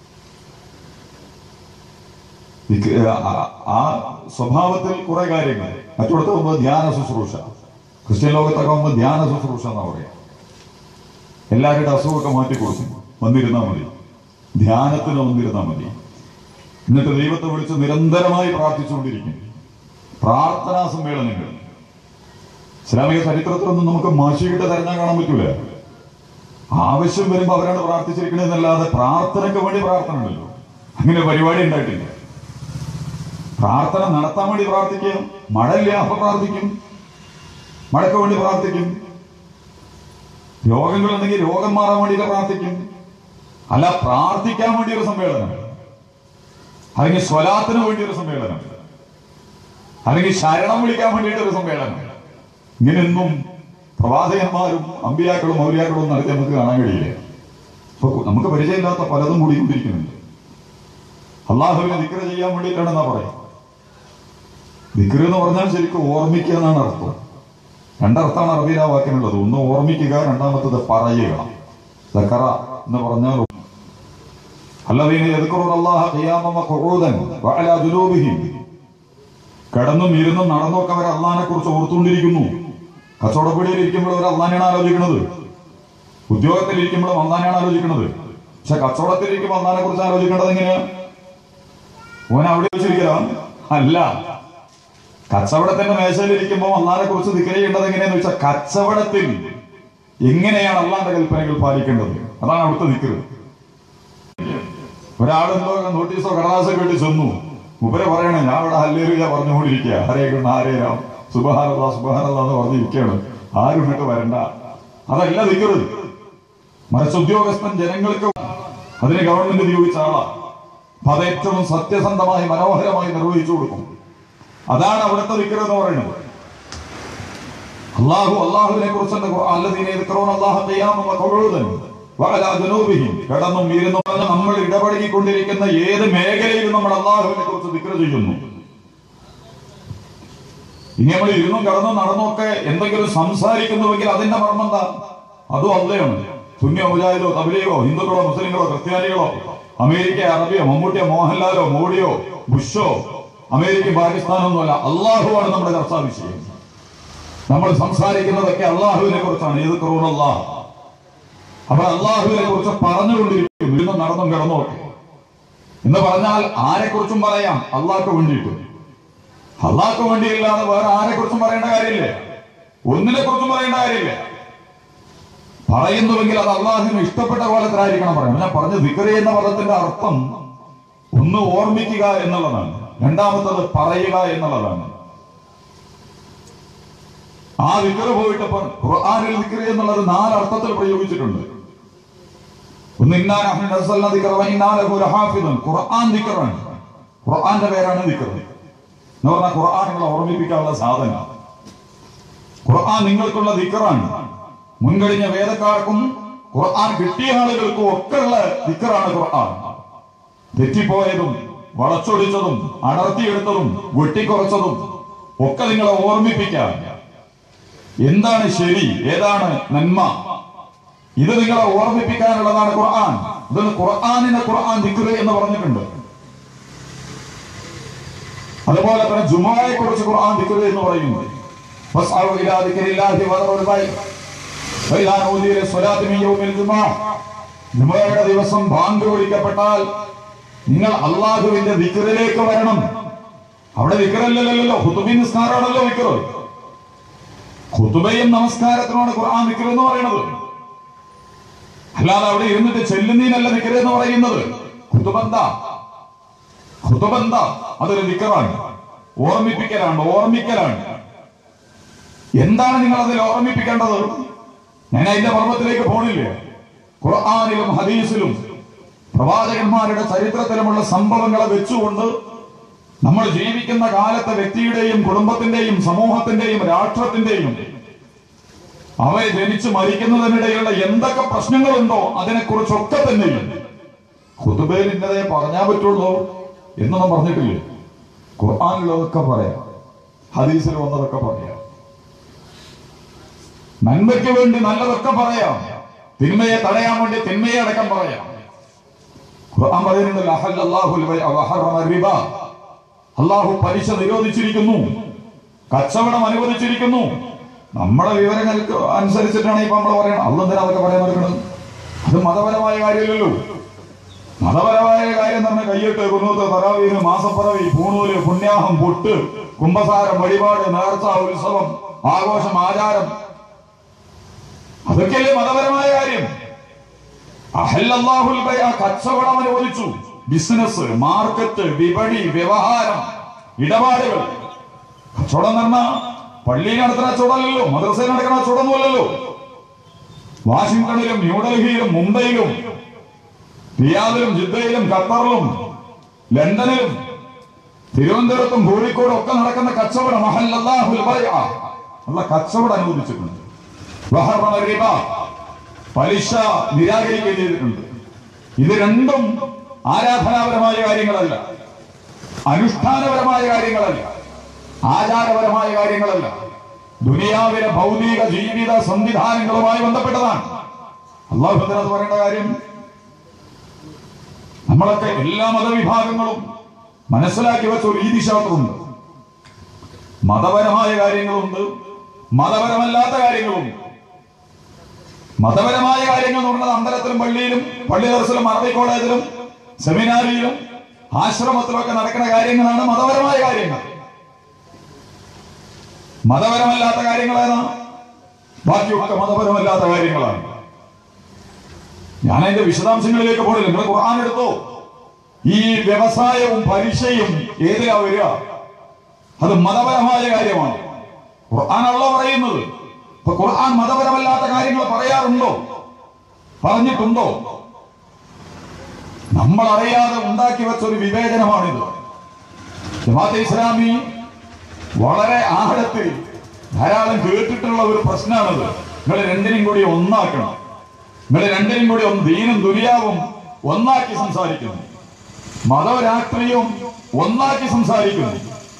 ദിക്ക- ആ- ആ സ്വഭാവത്തിൽ കുറെ കാര്യങ്ങൾ മറ്റിടത്ത് പോകുമ്പോൾ ധ്യാന ശുശ്രൂഷ ക്രിസ്ത്യൻ ലോകത്തൊക്കെ പോകുമ്പോൾ ധ്യാന ശുശ്രൂഷ എന്നാ പറയാം എല്ലാവരുടെ അസുഖമൊക്കെ മാറ്റി കൊടുക്കും വന്നിരുന്നാൽ മതി ധ്യാനത്തിന് വന്നിരുന്നാൽ മതി എന്നിട്ട് ദൈവത്തെ വിളിച്ച് നിരന്തരമായി പ്രാർത്ഥിച്ചുകൊണ്ടിരിക്കും പ്രാർത്ഥനാ സമ്മേളനങ്ങൾ ഇസ്ലാമിക ചരിത്രത്തിലൊന്നും നമുക്ക് മാഷികിട്ട് തരഞ്ഞാൽ കാണാൻ പറ്റൂല ആവശ്യം വരുമ്പോൾ അവരാണ് പ്രാർത്ഥിച്ചിരിക്കണമെന്നല്ലാതെ പ്രാർത്ഥനയ്ക്ക് വേണ്ടി പ്രാർത്ഥന ഉണ്ടല്ലോ അങ്ങനെ പരിപാടി ഉണ്ടായിട്ടില്ല പ്രാർത്ഥന നടത്താൻ വേണ്ടി പ്രാർത്ഥിക്കുക മഴയില്ല അപ്പൊ പ്രാർത്ഥിക്കും മഴയ്ക്ക് വേണ്ടി പ്രാർത്ഥിക്കും രോഗങ്ങളുണ്ടെങ്കിൽ രോഗം മാറാൻ വേണ്ടിയിട്ട് പ്രാർത്ഥിക്കും അല്ല പ്രാർത്ഥിക്കാൻ വേണ്ടി ഒരു സമ്മേളനം അല്ലെങ്കിൽ സ്വലാത്തിന് വേണ്ടി ഒരു സമ്മേളനം അല്ലെങ്കിൽ ശരണം വിളിക്കാൻ വേണ്ടിയിട്ട് ഒരു സമ്മേളനം ഇങ്ങനെയൊന്നും പ്രവാചകന്മാരും അമ്പിയാക്കളും മൗര്യാക്കളും ഒന്നും നടത്തി നമുക്ക് കാണാൻ കഴിയില്ല ഇപ്പൊ നമുക്ക് പരിചയമില്ലാത്ത പലതും കൂടിക്കൊണ്ടിരിക്കുന്നുണ്ട് അള്ളാഹുവിനെ ദിക്ര ചെയ്യാൻ വേണ്ടിയിട്ടാണെന്നാ പറയാം ദിക്ര എന്ന് പറഞ്ഞാൽ ശരിക്കും ഓർമ്മിക്കുക എന്നാണ് അർത്ഥം രണ്ടർത്ഥമാണ് അറബിയിലെ ആ വാക്കിനുള്ളത് ഒന്ന് ഓർമ്മിക്കുക രണ്ടാമത്തത് പറയുക ദക്കറ എന്ന് പറഞ്ഞാൽ الذين يذكرون الله قياما وقعودا وعلى جنوبهم കിടന്നും ഇരുന്നും നടന്നൊക്കെ അവർ അള്ളാഹിനെ കുറിച്ച് ഓർത്തുകൊണ്ടിരിക്കുന്നു കച്ചവടപ്പടിയിൽ ഇരിക്കുമ്പോൾ അവർ അള്ളാഹിനെയാണ് ആലോചിക്കുന്നത് ഉദ്യോഗത്തിൽ ഇരിക്കുമ്പോഴും അള്ളാഹിനെയാണ് ആലോചിക്കുന്നത് പക്ഷെ കച്ചവടത്തിൽ ഇരിക്കുമ്പോൾ അള്ളാഹിനെ കുറിച്ച് ആലോചിക്കേണ്ടത് എങ്ങനെയാ ഓൻ അവിടെ വെച്ചിരിക്കല അല്ല കച്ചവടത്തിന്റെ മേശയിൽ ഇരിക്കുമ്പോൾ അള്ളാഹിനെ കുറിച്ച് ദിക്കരയേണ്ടത് എങ്ങനെയാന്ന് വെച്ചാൽ കച്ചവടത്തിൽ എങ്ങനെയാണ് അള്ളാന്റെ കൽപ്പനകൾ പാലിക്കേണ്ടത് അതാണ് അവിടുത്തെ ദിക്കറ് ഒരാളെന്തോ നോട്ടീസോ കടലാസോ കേട്ട് ചെന്നു മുപ്പരെ പറയണേ ഞാൻ ഇവിടെ ഹല്ലേലൂയ പറഞ്ഞുകൊണ്ടിരിക്കുക ഹരേ കൃഷ്ണ ഹരേ രാം സുബഹാനല്ല സുബഹാനല്ല എന്ന് പറഞ്ഞിരിക്കുകയാണ് ആരും ഇങ്ങോട്ട് വരണ്ട അതല്ല ദിക്കറ് മറിച്ച് ഉദ്യോഗസ്ഥൻ ജനങ്ങൾക്ക് അതിന് ഗവൺമെന്റ് നിയോഗിച്ച ആളാ അപ്പൊ അത് ഏറ്റവും സത്യസന്ധമായി മനോഹരമായി നിർവഹിച്ചു കൊടുക്കും അതാണ് അവിടുത്തെ ദിക്കറ് എന്ന് പറയുന്നത് അള്ളാഹു അള്ളാഹുവിനെ കുറിച്ച് കടന്നും ഇരുന്നും നമ്മൾ ഇടപഴകിക്കൊണ്ടിരിക്കുന്ന ഏത് മേഖലയിലും നമ്മൾ അള്ളാഹുവിനെ കുറിച്ച് ദിക്ര ചെയ്യുന്നു ഇനി നമ്മൾ ഇരുന്നും കടന്നും നടന്നൊക്കെ എന്തെങ്കിലും സംസാരിക്കുന്നുവെങ്കിൽ അതിന്റെ മർമ്മം എന്താ അതും അല്ലയാണ് സുന്നിയോ മുജാഹിദോ തബിലിയോ ഹിന്ദുക്കളോ മുസ്ലിങ്ങളോ ക്രിസ്ത്യാനികളോ അമേരിക്ക അറബിയോ മമ്മൂട്ടിയോ മോഹൻലാലോ മോഡിയോ ബുഷോ അമേരിക്ക പാകിസ്ഥാനൊന്നുമല്ല അള്ളാഹുവാണ് നമ്മുടെ ചർച്ചാ വിഷയം നമ്മൾ സംസാരിക്കുന്നതൊക്കെ അള്ളാഹുവിനെ കുറിച്ചാണ് ഏത് കുറവുള്ള അപ്പോൾ അള്ളാഹുവിനെ കുറിച്ച് പറഞ്ഞുകൊണ്ടിരിക്കും ഇന്ന് നടന്നും കിടന്നും ഒക്കെ എന്ന് പറഞ്ഞാൽ ആരെ കുറിച്ചും പറയാം അള്ളാഹ്ക്ക് വേണ്ടിയിട്ട് അള്ളാഹ്ക്ക് വേണ്ടിയില്ലാതെ വേറെ ആരെ കുറിച്ചും പറയേണ്ട കാര്യമില്ല ഒന്നിനെ കുറിച്ചും പറയേണ്ട കാര്യമില്ല പറയുന്നുവെങ്കിൽ അത് അള്ളാഹുവിന് ഇഷ്ടപ്പെട്ട കോലത്തിലായിരിക്കണം പറയാം ഞാൻ പറഞ്ഞ ദിക്കറി എന്ന പദത്തിന്റെ അർത്ഥം ഒന്ന് ഓർമ്മിക്കുക എന്നുള്ളതാണ് രണ്ടാമത്തത് പറയുക എന്നുള്ളതാണ് ആ വിക്കറ് പോയിട്ട് ഇപ്പൊ ഖുർആനിൽ വിക്കറ് എന്നുള്ളത് നാല് അർത്ഥത്തിൽ പ്രയോഗിച്ചിട്ടുണ്ട് ഒന്ന് ഇന്നാൻ അഹ്മദ് അസ്സൽന ദിക്റ വ ഇന്നാ ലഹു ലഹാഫിദുൻ ഖുർആൻ ദിക്റാണ് ഖുർആന്റെ പേരാണ് ദിക്ർ എന്ന് പറഞ്ഞാൽ ഖുർആൻ നിങ്ങളെ ഓർമ്മിപ്പിക്കാനുള്ള സാധന ഖുർആൻ നിങ്ങൾക്കുള്ള ദിക്റാണ് മുൻകഴിഞ്ഞ വേദക്കാർക്കും ഖുർആൻ കിട്ടിയ ആളുകൾക്കും ഒക്കെ ഉള്ള ദിക്റാണ് ഖുർആൻ തെറ്റിപ്പോയതും വളച്ചൊടിച്ചതും അടർത്തിയെടുത്തതും വെട്ടിക്കുറച്ചതും ഒക്കെ നിങ്ങളെ ഓർമ്മിപ്പിക്കാൻ എന്താണ് ശരി ഏതാണ് നന്മ ഇത് നിങ്ങളെ ഓർമ്മിപ്പിക്കാനുള്ളതാണ് ഖുർആൻ ഇതൊന്ന് ഖുർആാനിനെ ഖുർആൻ ദിക്റ് എന്ന് പറഞ്ഞിട്ടുണ്ട് അതുപോലെ തന്നെ ജുമായെ കുറിച്ച് ഖുർആൻ ദിക്റ് എന്ന് പറയുന്നു ഫസ്അഉ ഇലാ ദിക്രില്ലാഹി വദറുൽ ബൈ ഫഇദാ നൂദിയ ലിസ്സലാത്തി മിൻ യൗമിൽ ജുമാ ജുമയുടെ ദിവസം ബാങ്ക് വിളിക്കപ്പെട്ടാൽ നിങ്ങൾ അള്ളാഹുവിന്റെ ദിക്റിലേക്ക് വരണം അവിടെ ദിക്റല്ലല്ലോ ഹുതുബി നിസ്കാരമാണല്ലോ ദിക്റ് ഖുതുബയും നമസ്കാരത്തിനാണ് ഖുർആൻ ദിക്ർ എന്ന് പറയുന്നത് അല്ലാതെ അവിടെ ഇരുന്നിട്ട് ചെല്ലുന്നതിനല്ല ദിക്ർ എന്ന് പറയുന്നത് ഖുതുബന്ത ഖുതുബന്ത അതൊരു ദിക്റാണ് ഓർമ്മിപ്പിക്കലാണ് ഓർമ്മിക്കലാണ് എന്താണ് നിങ്ങൾ അതിൽ ഓർമ്മിപ്പിക്കേണ്ടത് ഞാൻ അതിന്റെ പർവ്വത്തിലേക്ക് പോണില്ലേ ഖുർആാനിലും ഹദീസിലും പ്രവാചകന്മാരുടെ ചരിത്രത്തിലുമുള്ള സംഭവങ്ങളെ വെച്ചുകൊണ്ട് നമ്മൾ ജീവിക്കുന്ന കാലത്തെ വ്യക്തിയുടെയും കുടുംബത്തിന്റെയും സമൂഹത്തിന്റെയും രാഷ്ട്രത്തിന്റെയും അവയെ ജനിച്ച് മരിക്കുന്നതിനിടയിലുള്ള എന്തൊക്കെ പ്രശ്നങ്ങളുണ്ടോ അതിനെക്കുറിച്ചൊക്കെ തന്നെയും ഹുതുബയിൽ ഇന്നതേ പറഞ്ഞാൽ പറ്റുള്ളൂ എന്നൊന്നും പറഞ്ഞിട്ടില്ലേ ഖുർആാനിലുള്ളതൊക്കെ പറയാം ഹദീസിൽ വന്നതൊക്കെ പറയാം നന്മയ്ക്ക് വേണ്ടി നല്ലതൊക്കെ പറയാം തിന്മയെ തടയാൻ വേണ്ടി തിന്മയെ അടക്കം പറയാം ഖുർആൻ പറയുന്നുണ്ട് ലഹല്ലല്ലാഹുൽ ബൈഅ വഹറമ റിബ അള്ളാഹു പലിശ നിരോധിച്ചിരിക്കുന്നു കച്ചവടം അനുവദിച്ചിരിക്കുന്നു നമ്മുടെ വിവരങ്ങൾക്ക് അനുസരിച്ചിട്ടാണ് ഇപ്പൊ നമ്മൾ പറയണം അല്ലെന്തിനാ അതൊക്കെ പറയാൻ നടക്കുന്നത് അത് മതപരമായ കാര്യമില്ലല്ലോ മതപരമായ കാര്യം തന്നെ കയ്യിട്ട് കുന്നൂത്ത് തറാവീന് മാസപ്പറവി പൂണൂല് പുണ്യാഹം പൊട്ട് കുംഭസാരം വഴിപാട് നേർച്ച ഉത്സവം ആഘോഷം ആചാരം അതൊക്കെയല്ലേ മതപരമായ കാര്യം അഹല്ലല്ലാഹുൽ ബൈഅ കച്ചവടം അനുവദിച്ചു ബിസിനസ് മാർക്കറ്റ് വിപണി വ്യവഹാരം ഇടപാടുകൾ കച്ചവടം എന്ന് പറഞ്ഞാൽ പള്ളിയിൽ നടത്തുന്ന കച്ചവടമല്ലല്ലോ മദ്രസയിൽ നടക്കുന്ന കച്ചവടമൊന്നുമല്ലല്ലോ വാഷിംഗ്ടണിലും ന്യൂഡൽഹിയിലും മുംബൈയിലും റിയാദിലും ജിദ്ദയിലും ഖത്തറിലും ലണ്ടനിലും തിരുവനന്തപുരത്തും കോഴിക്കോടും ഒക്കെ നടക്കുന്ന കച്ചവടം അഹല്ലല്ലാഹുൽ ബൈഅ അല്ല കച്ചവടം അനുവദിച്ചിട്ടുണ്ട് വഹറമ റിബ പലിശ നിരാകരിക്കുകയും ചെയ്തിട്ടുണ്ട് ഇത് രണ്ടും ആരാധനാപരമായ കാര്യങ്ങളല്ല അനുഷ്ഠാനപരമായ കാര്യങ്ങളല്ല ആചാരപരമായ കാര്യങ്ങളല്ല ദുനിയാവിലെ ഭൗതിക ജീവിത സംവിധാനങ്ങളുമായി ബന്ധപ്പെട്ടതാണ് അള്ളാഹു അത് പറയേണ്ട കാര്യം നമ്മളൊക്കെ എല്ലാ മതവിഭാഗങ്ങളും മനസ്സിലാക്കി വെച്ച ഒരു രീതിശാസ്ത്രമുണ്ട് മതപരമായ കാര്യങ്ങളുണ്ട് മതപരമല്ലാത്ത കാര്യങ്ങളുണ്ട് മതപരമായ കാര്യങ്ങൾ എന്ന് പറഞ്ഞത് അമ്പലത്തിലും പള്ളിയിലും പള്ളി ദർശനം അറബി കോളേജിലും സെമിനാരിയിലും ആശ്രമത്തിലും ഒക്കെ നടക്കുന്ന കാര്യങ്ങളാണ് മതപരമായ കാര്യങ്ങൾ മതപരമല്ലാത്ത കാര്യങ്ങളാണ് ബാക്കിയൊക്കെ മതപരമല്ലാത്ത കാര്യങ്ങളാണ് ഞാൻ അതിന്റെ വിശദാംശങ്ങളിലേക്ക് പോണില്ല നിങ്ങൾ ഖുർആൻ എടുത്തോ ഈ വ്യവസായവും പരീക്ഷയും ഏതിലാ വരിക അത് മതപരമായ കാര്യമാണ് ഖുർആാനല്ലോ പറയുന്നത് അപ്പൊ ഖുർആൻ മതപരമല്ലാത്ത കാര്യങ്ങൾ പറയാറുണ്ടോ പറഞ്ഞിട്ടുണ്ടോ നമ്മൾ അറിയാതെ ഉണ്ടാക്കി വെച്ച ഒരു വിവേചനമാണിത് ജമാഅത്തെ ഇസ്ലാമി വളരെ ആഴത്തിൽ ധാരാളം കേട്ടിട്ടുള്ള ഒരു പ്രശ്നമാണിത് നിങ്ങൾ രണ്ടിനും കൂടി ഒന്നാക്കണം നിങ്ങൾ രണ്ടിനും കൂടി ഒന്ന് ദീനും ദുനിയാവും ഒന്നാക്കി സംസാരിക്കുന്നു മതവും രാഷ്ട്രീയവും ഒന്നാക്കി സംസാരിക്കുന്നു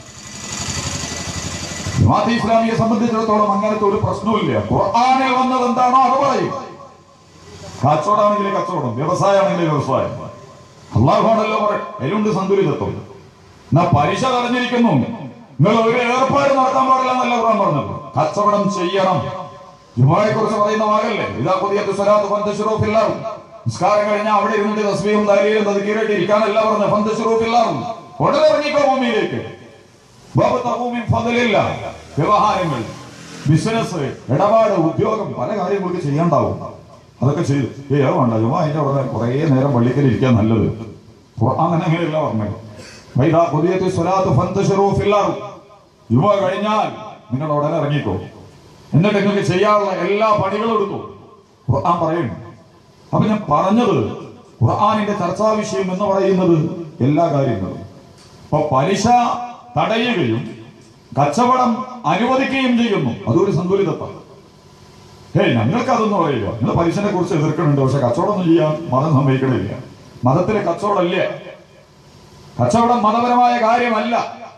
ജമാഅത്തെ ഇസ്ലാമിയെ സംബന്ധിച്ചിടത്തോളം അങ്ങനത്തെ ഒരു പ്രശ്നവുമില്ല ഖുർആനിൽ വന്നത് എന്താണോ അത് പറയും കച്ചവടമാണെങ്കിൽ കച്ചവടം വ്യവസായമാണെങ്കിൽ വ്യവസായം അള്ളാഹുവാണല്ലോ പറയും അതിലുണ്ട് സന്തുലിതത്വം എന്നാ പലിശ തടഞ്ഞിരിക്കുന്നു നിങ്ങൾ ഒരു ഏർപ്പാട് നടത്താൻ പാടില്ല എന്നല്ല ഖുർആൻ പറഞ്ഞത് കച്ചവടം ചെയ്യണം ജുമായെ കുറിച്ച് പറയുന്ന വാകല്ലേ ഇതാ പുതിയ സ്വലാത്ത് ഫന്തശുറൂഫില്ലാറും നിസ്കാരം കഴിഞ്ഞാൽ അവിടെ ഇരുന്നിട്ട് തസ്ബീഹും ദലീലും തദ്കീറായിട്ട് ഇരിക്കാനല്ല പറഞ്ഞു ഫന്തശുറൂഫില്ലാറും ഉടനെ ഇറങ്ങിക്കോ ഭൂമിയിലേക്ക് വബ്തഗൂ മിൻ ഫദ്ലില്ല. വ്യവഹാരങ്ങൾ ബിസിനസ് ഇടപാട് ഉദ്യോഗം പല കാര്യങ്ങൾക്ക് ചെയ്യണ്ടാവും അതൊക്കെ ചെയ്തു ഏ അത് വേണ്ട ജുമാ അതിന്റെ ഉടനെ കുറേ നേരം പള്ളിക്കൽ ഇരിക്കാൻ നല്ലത് ഖുർആൻ തന്നെ അങ്ങനെയല്ല പറഞ്ഞത് വൈദാ ഖുദിയത്തി സ്വലാത്തു ഫന്തശിറൂ ഫിൽ അർദ്. ജുമ കഴിഞ്ഞാൽ നിങ്ങൾ ഉടനെ ഇറങ്ങിക്കോ എന്നിട്ട് നിങ്ങൾക്ക് ചെയ്യാനുള്ള എല്ലാ പണികളും എടുത്തു ഖുർആൻ പറയുന്നു അപ്പൊ ഞാൻ പറഞ്ഞത് ഖുർആനിന്റെ ചർച്ചാ വിഷയം എന്ന് പറയുന്നത് എല്ലാ കാര്യങ്ങളും അപ്പൊ പലിശ തടയുകയും കച്ചവടം അനുവദിക്കുകയും ചെയ്യുന്നു അതൊരു സന്തുലിതത്വം ഹേയ് ഞങ്ങൾക്ക് അതൊന്നും അറിയില്ല നിങ്ങൾ പലിശനെ കുറിച്ച് എതിർക്കുന്നുണ്ട് പക്ഷെ കച്ചവടം ഒന്നും ചെയ്യാൻ മതം സമ്മതിക്കണില്ല മതത്തിലെ കച്ചവടമല്ലേ കച്ചവടം മതപരമായ കാര്യമല്ല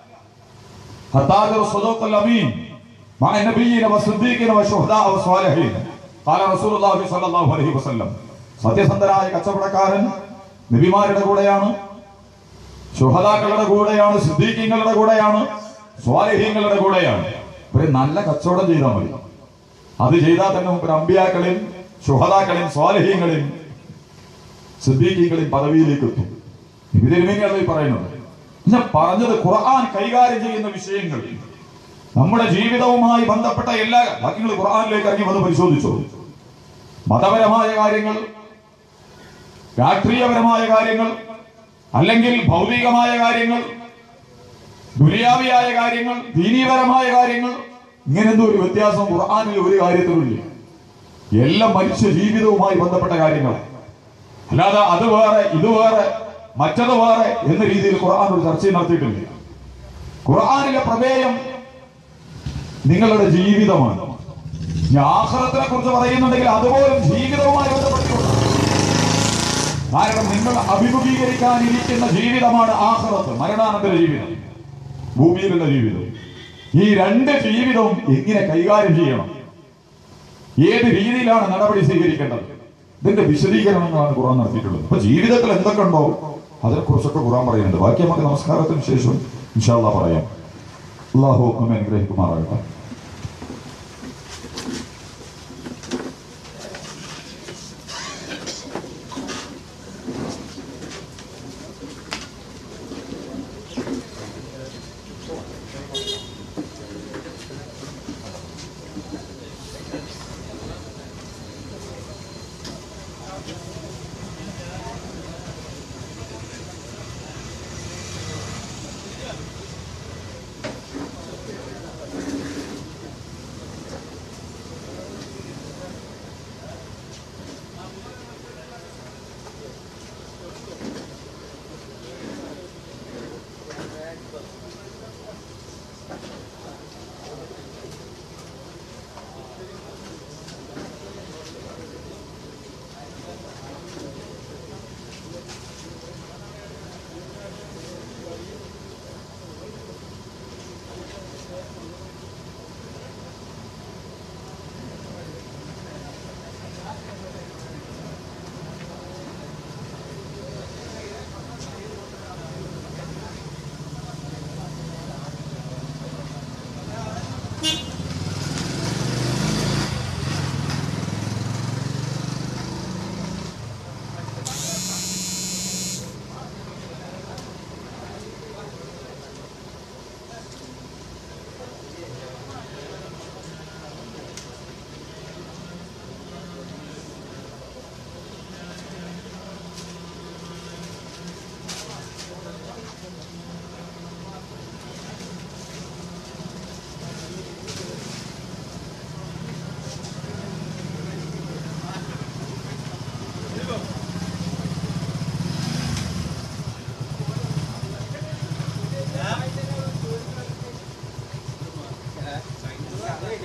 ഹത്താജർ സ്വദൂഖുൽ അമീൻ മഅ നബിയ്യിന വസിദ്ദീഖിന വശുഹദാ വസ്വാലിഹീൻ ഖാല റസൂലുള്ളാഹി സ്വല്ലല്ലാഹു അലൈഹി വസല്ലം സത്യസന്ധനായ കച്ചവടക്കാരൻ നബിമാരുടെ കൂടെയാണ് ശുഹദാക്കളുടെ കൂടെയാണ് സിദ്ദീഖീങ്ങളുടെ കൂടെയാണ് സ്വാലിഹീങ്ങളുടെ കൂടെയാണ് ഒരു നല്ല കച്ചവടം ചെയ്താൽ മതി അത് ചെയ്താൽ തന്നെ നമുക്ക് അമ്പിയാക്കളെയും ശുഹദാക്കളെയും സ്വാലിഹീങ്ങളെയും സിദ്ദീഖീങ്ങളെയും പദവിയിലേക്ക് എത്തും ഇതിരുമേനിയാണ് ഈ പറയുന്നത് ഞാൻ പറഞ്ഞത് ഖുർആൻ കൈകാര്യം ചെയ്യുന്ന വിഷയങ്ങൾ നമ്മുടെ ജീവിതവുമായി ബന്ധപ്പെട്ട എല്ലാ വാക്യങ്ങൾ ഖുർആനിലേക്ക് ഇറങ്ങി വന്ന് പരിശോധിച്ചു മതപരമായ കാര്യങ്ങൾ രാഷ്ട്രീയപരമായ കാര്യങ്ങൾ അല്ലെങ്കിൽ ഭൗതികമായ കാര്യങ്ങൾ ദുര്യാവിയായ കാര്യങ്ങൾ ദീനീപരമായ കാര്യങ്ങൾ ഇങ്ങനെന്തോ ഒരു വ്യത്യാസം ഖുർആാനിൽ ഒരു കാര്യത്തിലുമില്ല എല്ലാം മനുഷ്യ ജീവിതവുമായി ബന്ധപ്പെട്ട കാര്യങ്ങൾ അല്ലാതെ അത് വേറെ ഇത് വേറെ മറ്റത് വേറെ എന്ന രീതിയിൽ ഖുർആൻ ഒരു ചർച്ച നടത്തിയിട്ടില്ല ഖുർആാനിലെ പ്രമേയം നിങ്ങളുടെ ജീവിതമാണ് ഞാൻ ആഹ്റത്തിനെ കുറിച്ച് പറയുന്നുണ്ടെങ്കിൽ അതുപോലും ജീവിതവുമായി ബന്ധപ്പെട്ടുകൊണ്ട് കാരണം നിങ്ങൾ അഭിമുഖീകരിക്കാനിരിക്കുന്ന ജീവിതമാണ് ആഹ്റത്ത് മരണാനന്തര ജീവിതം ഭൂമിയിലുള്ള ജീവിതം ഈ രണ്ട് ജീവിതവും എങ്ങനെ കൈകാര്യം ചെയ്യണം ഏത് രീതിയിലാണ് നടപടി സ്വീകരിക്കേണ്ടത് ഇതിന്റെ വിശദീകരണങ്ങളാണ് ഖുറാൻ നടത്തിയിട്ടുള്ളത് അപ്പൊ ജീവിതത്തിൽ എന്തൊക്കെ ഉണ്ടോ അതിനെ കുറിച്ചൊക്കെ ഖുറാൻ പറയുന്നുണ്ട് ബാക്കി നമുക്ക് നമസ്കാരത്തിന് ശേഷം ഇൻഷാല്ലാ പറയാം അള്ളാഹു നമ്മെ അനുഗ്രഹിക്കുമാറാകട്ടെ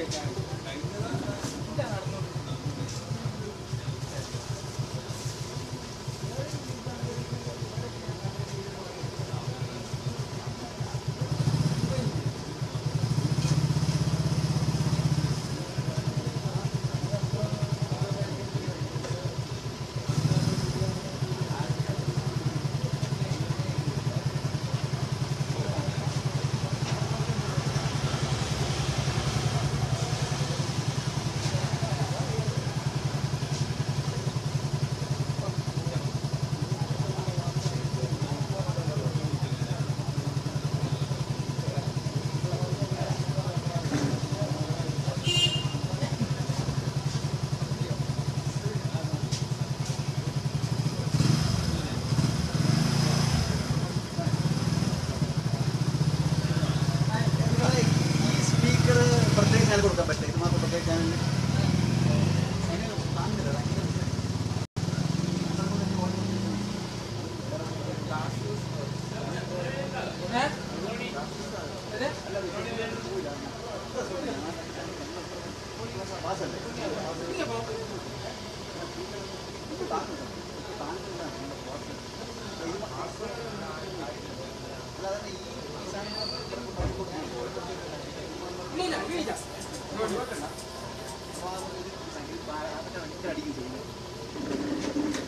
ഈ സ്പീക്കർ പ്രത്യേക ചാനൽ കൊടുക്കാൻ പറ്റില്ല ഇത് മാത്രം പ്രത്യേക ചാനലിൽ അടിക്കും ചെയ്യും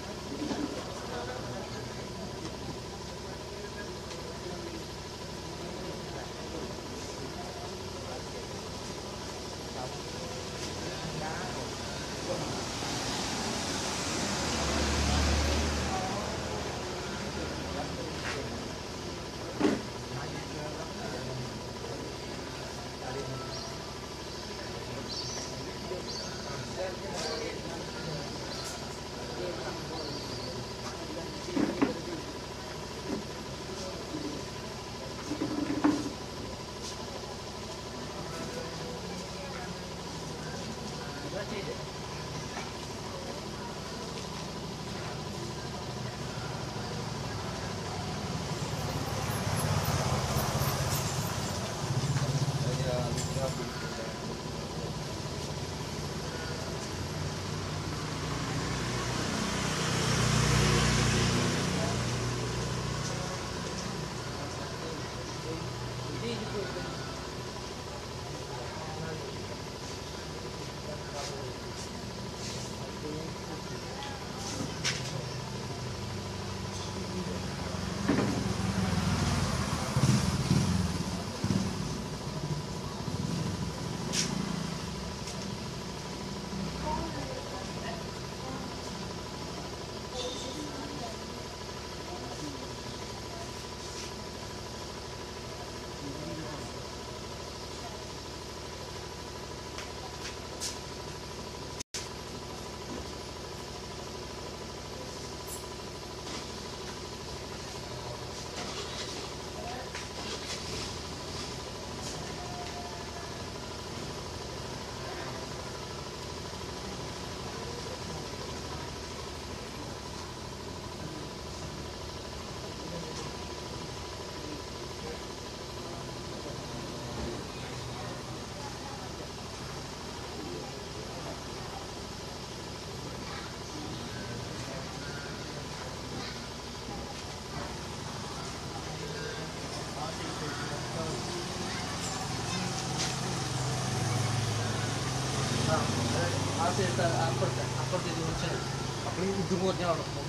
ആ സൈഡ് അപ്പുറത്തെ അപ്പുറത്തെ ഇത് കുറച്ച് അപ്പോൾ ഇത് കുറഞ്ഞ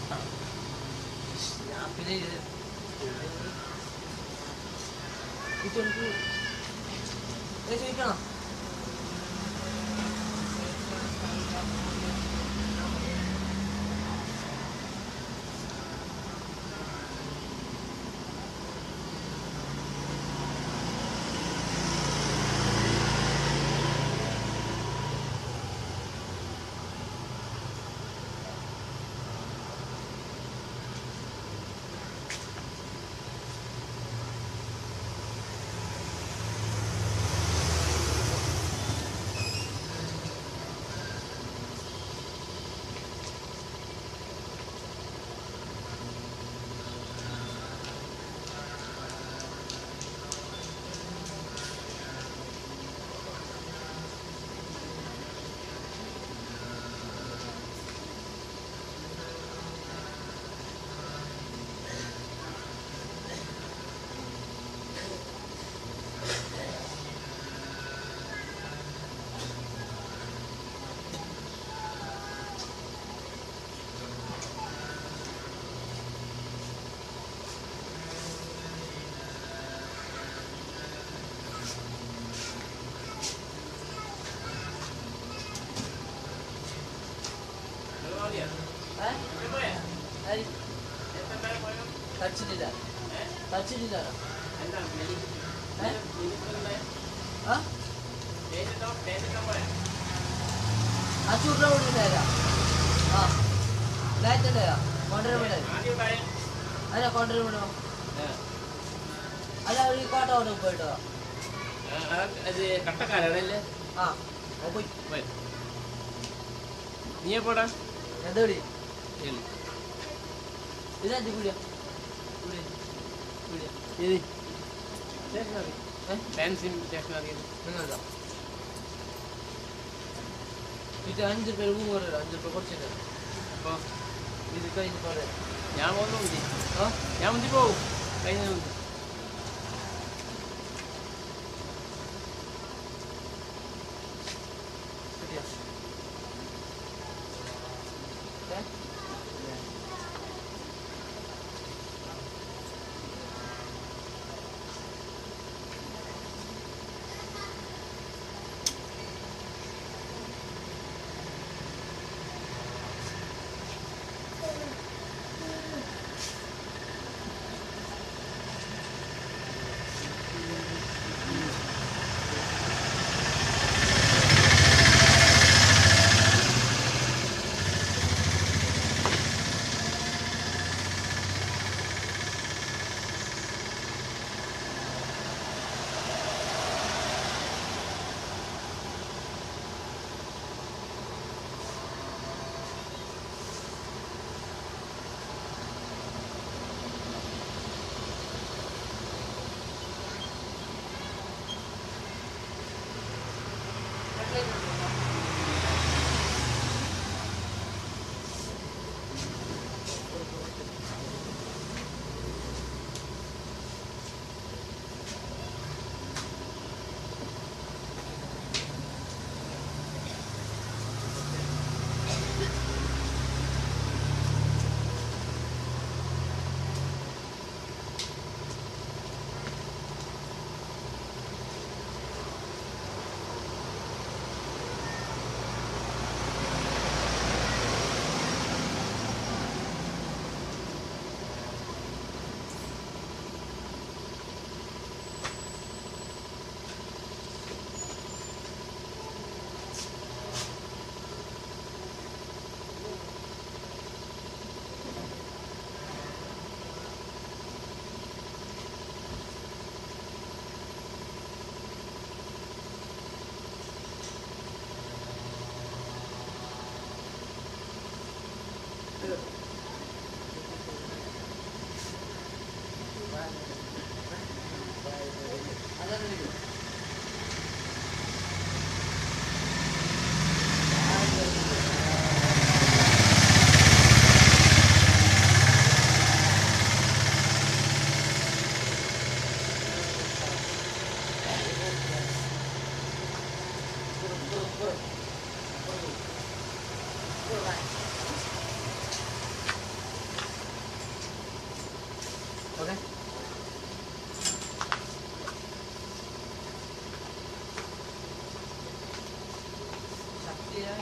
ഞാൻ പിന്നെ ഇത് ഇത് എനിക്ക് ഏ ചോദിക്കണം ആ വെച്ചിട്ടില്ലാലോ ഏ? ആ? ആ ചൂടിനെ വിട്ടിട്ടാ ആ ലൈറ്റ് ഉണ്ടായാ കൊണ്ടുവരാൻ വിടാ അല്ല കൊണ്ടുവരാൻ വിടോ അല്ല ഒരു കോട്ട കൊണ്ട് പോയിട്ടോ അത് കട്ടക്കാരാണല്ലേ ആ ഓ പോയി നീ എപ്പോടാ എന്താ വിളി ഇതെന്ത് കൂടിയാ കൂടിയാ കൂടിയാ ഏത് സ്റ്റേഷനറി ഏ ഫാൻസി സ്റ്റേഷനറി നിങ്ങളതാ ഇത് അഞ്ച് പേര് മൂന്ന് പേര് അഞ്ച് പേര് കുറച്ചില്ല അപ്പോൾ ഇത് കഴിഞ്ഞ് പറയാം ഞാൻ പോകുന്നു മുന്തി ആ ഞാൻ മുന്തി പോവും കഴിഞ്ഞ മുന്തി ശരിയാ ഏ ഓക്കെ ശക്തിയായി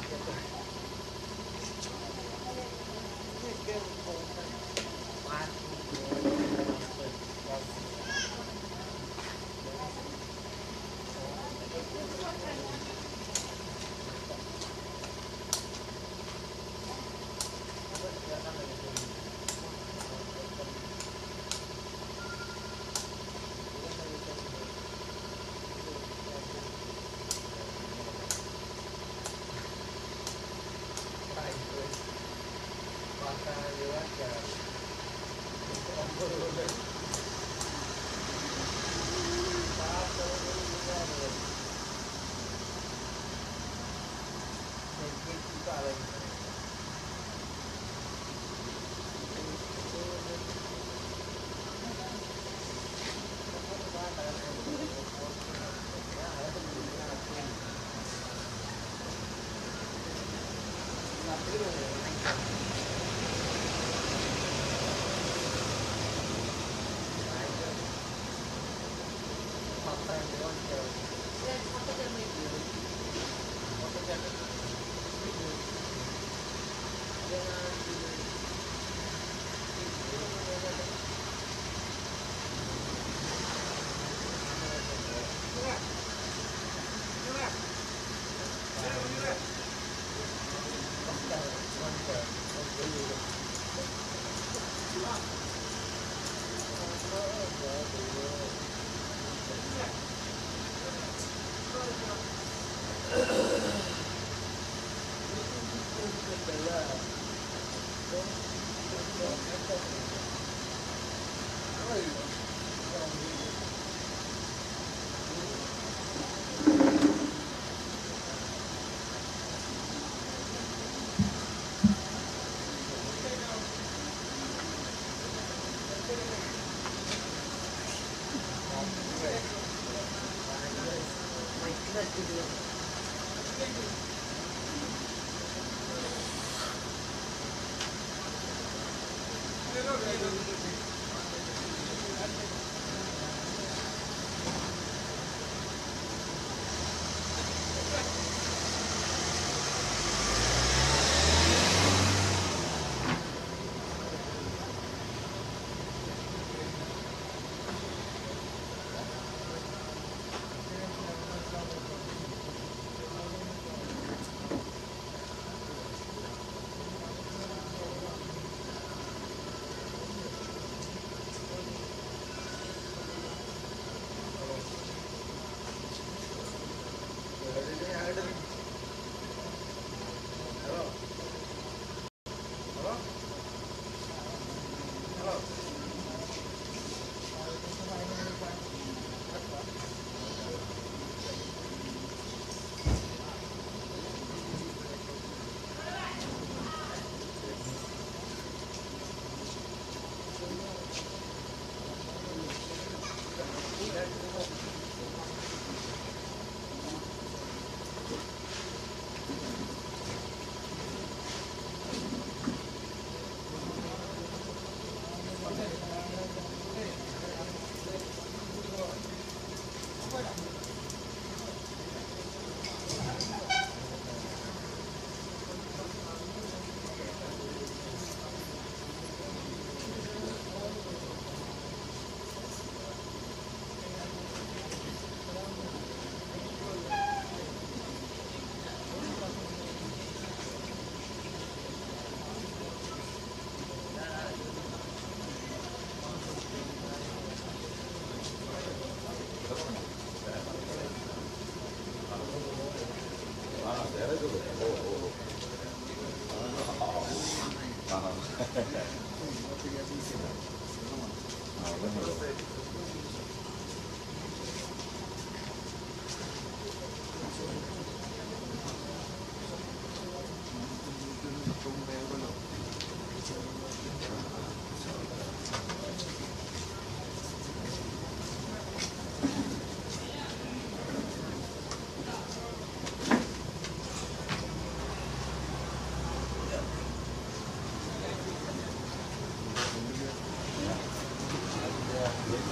ആ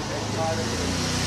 പാടത്ത്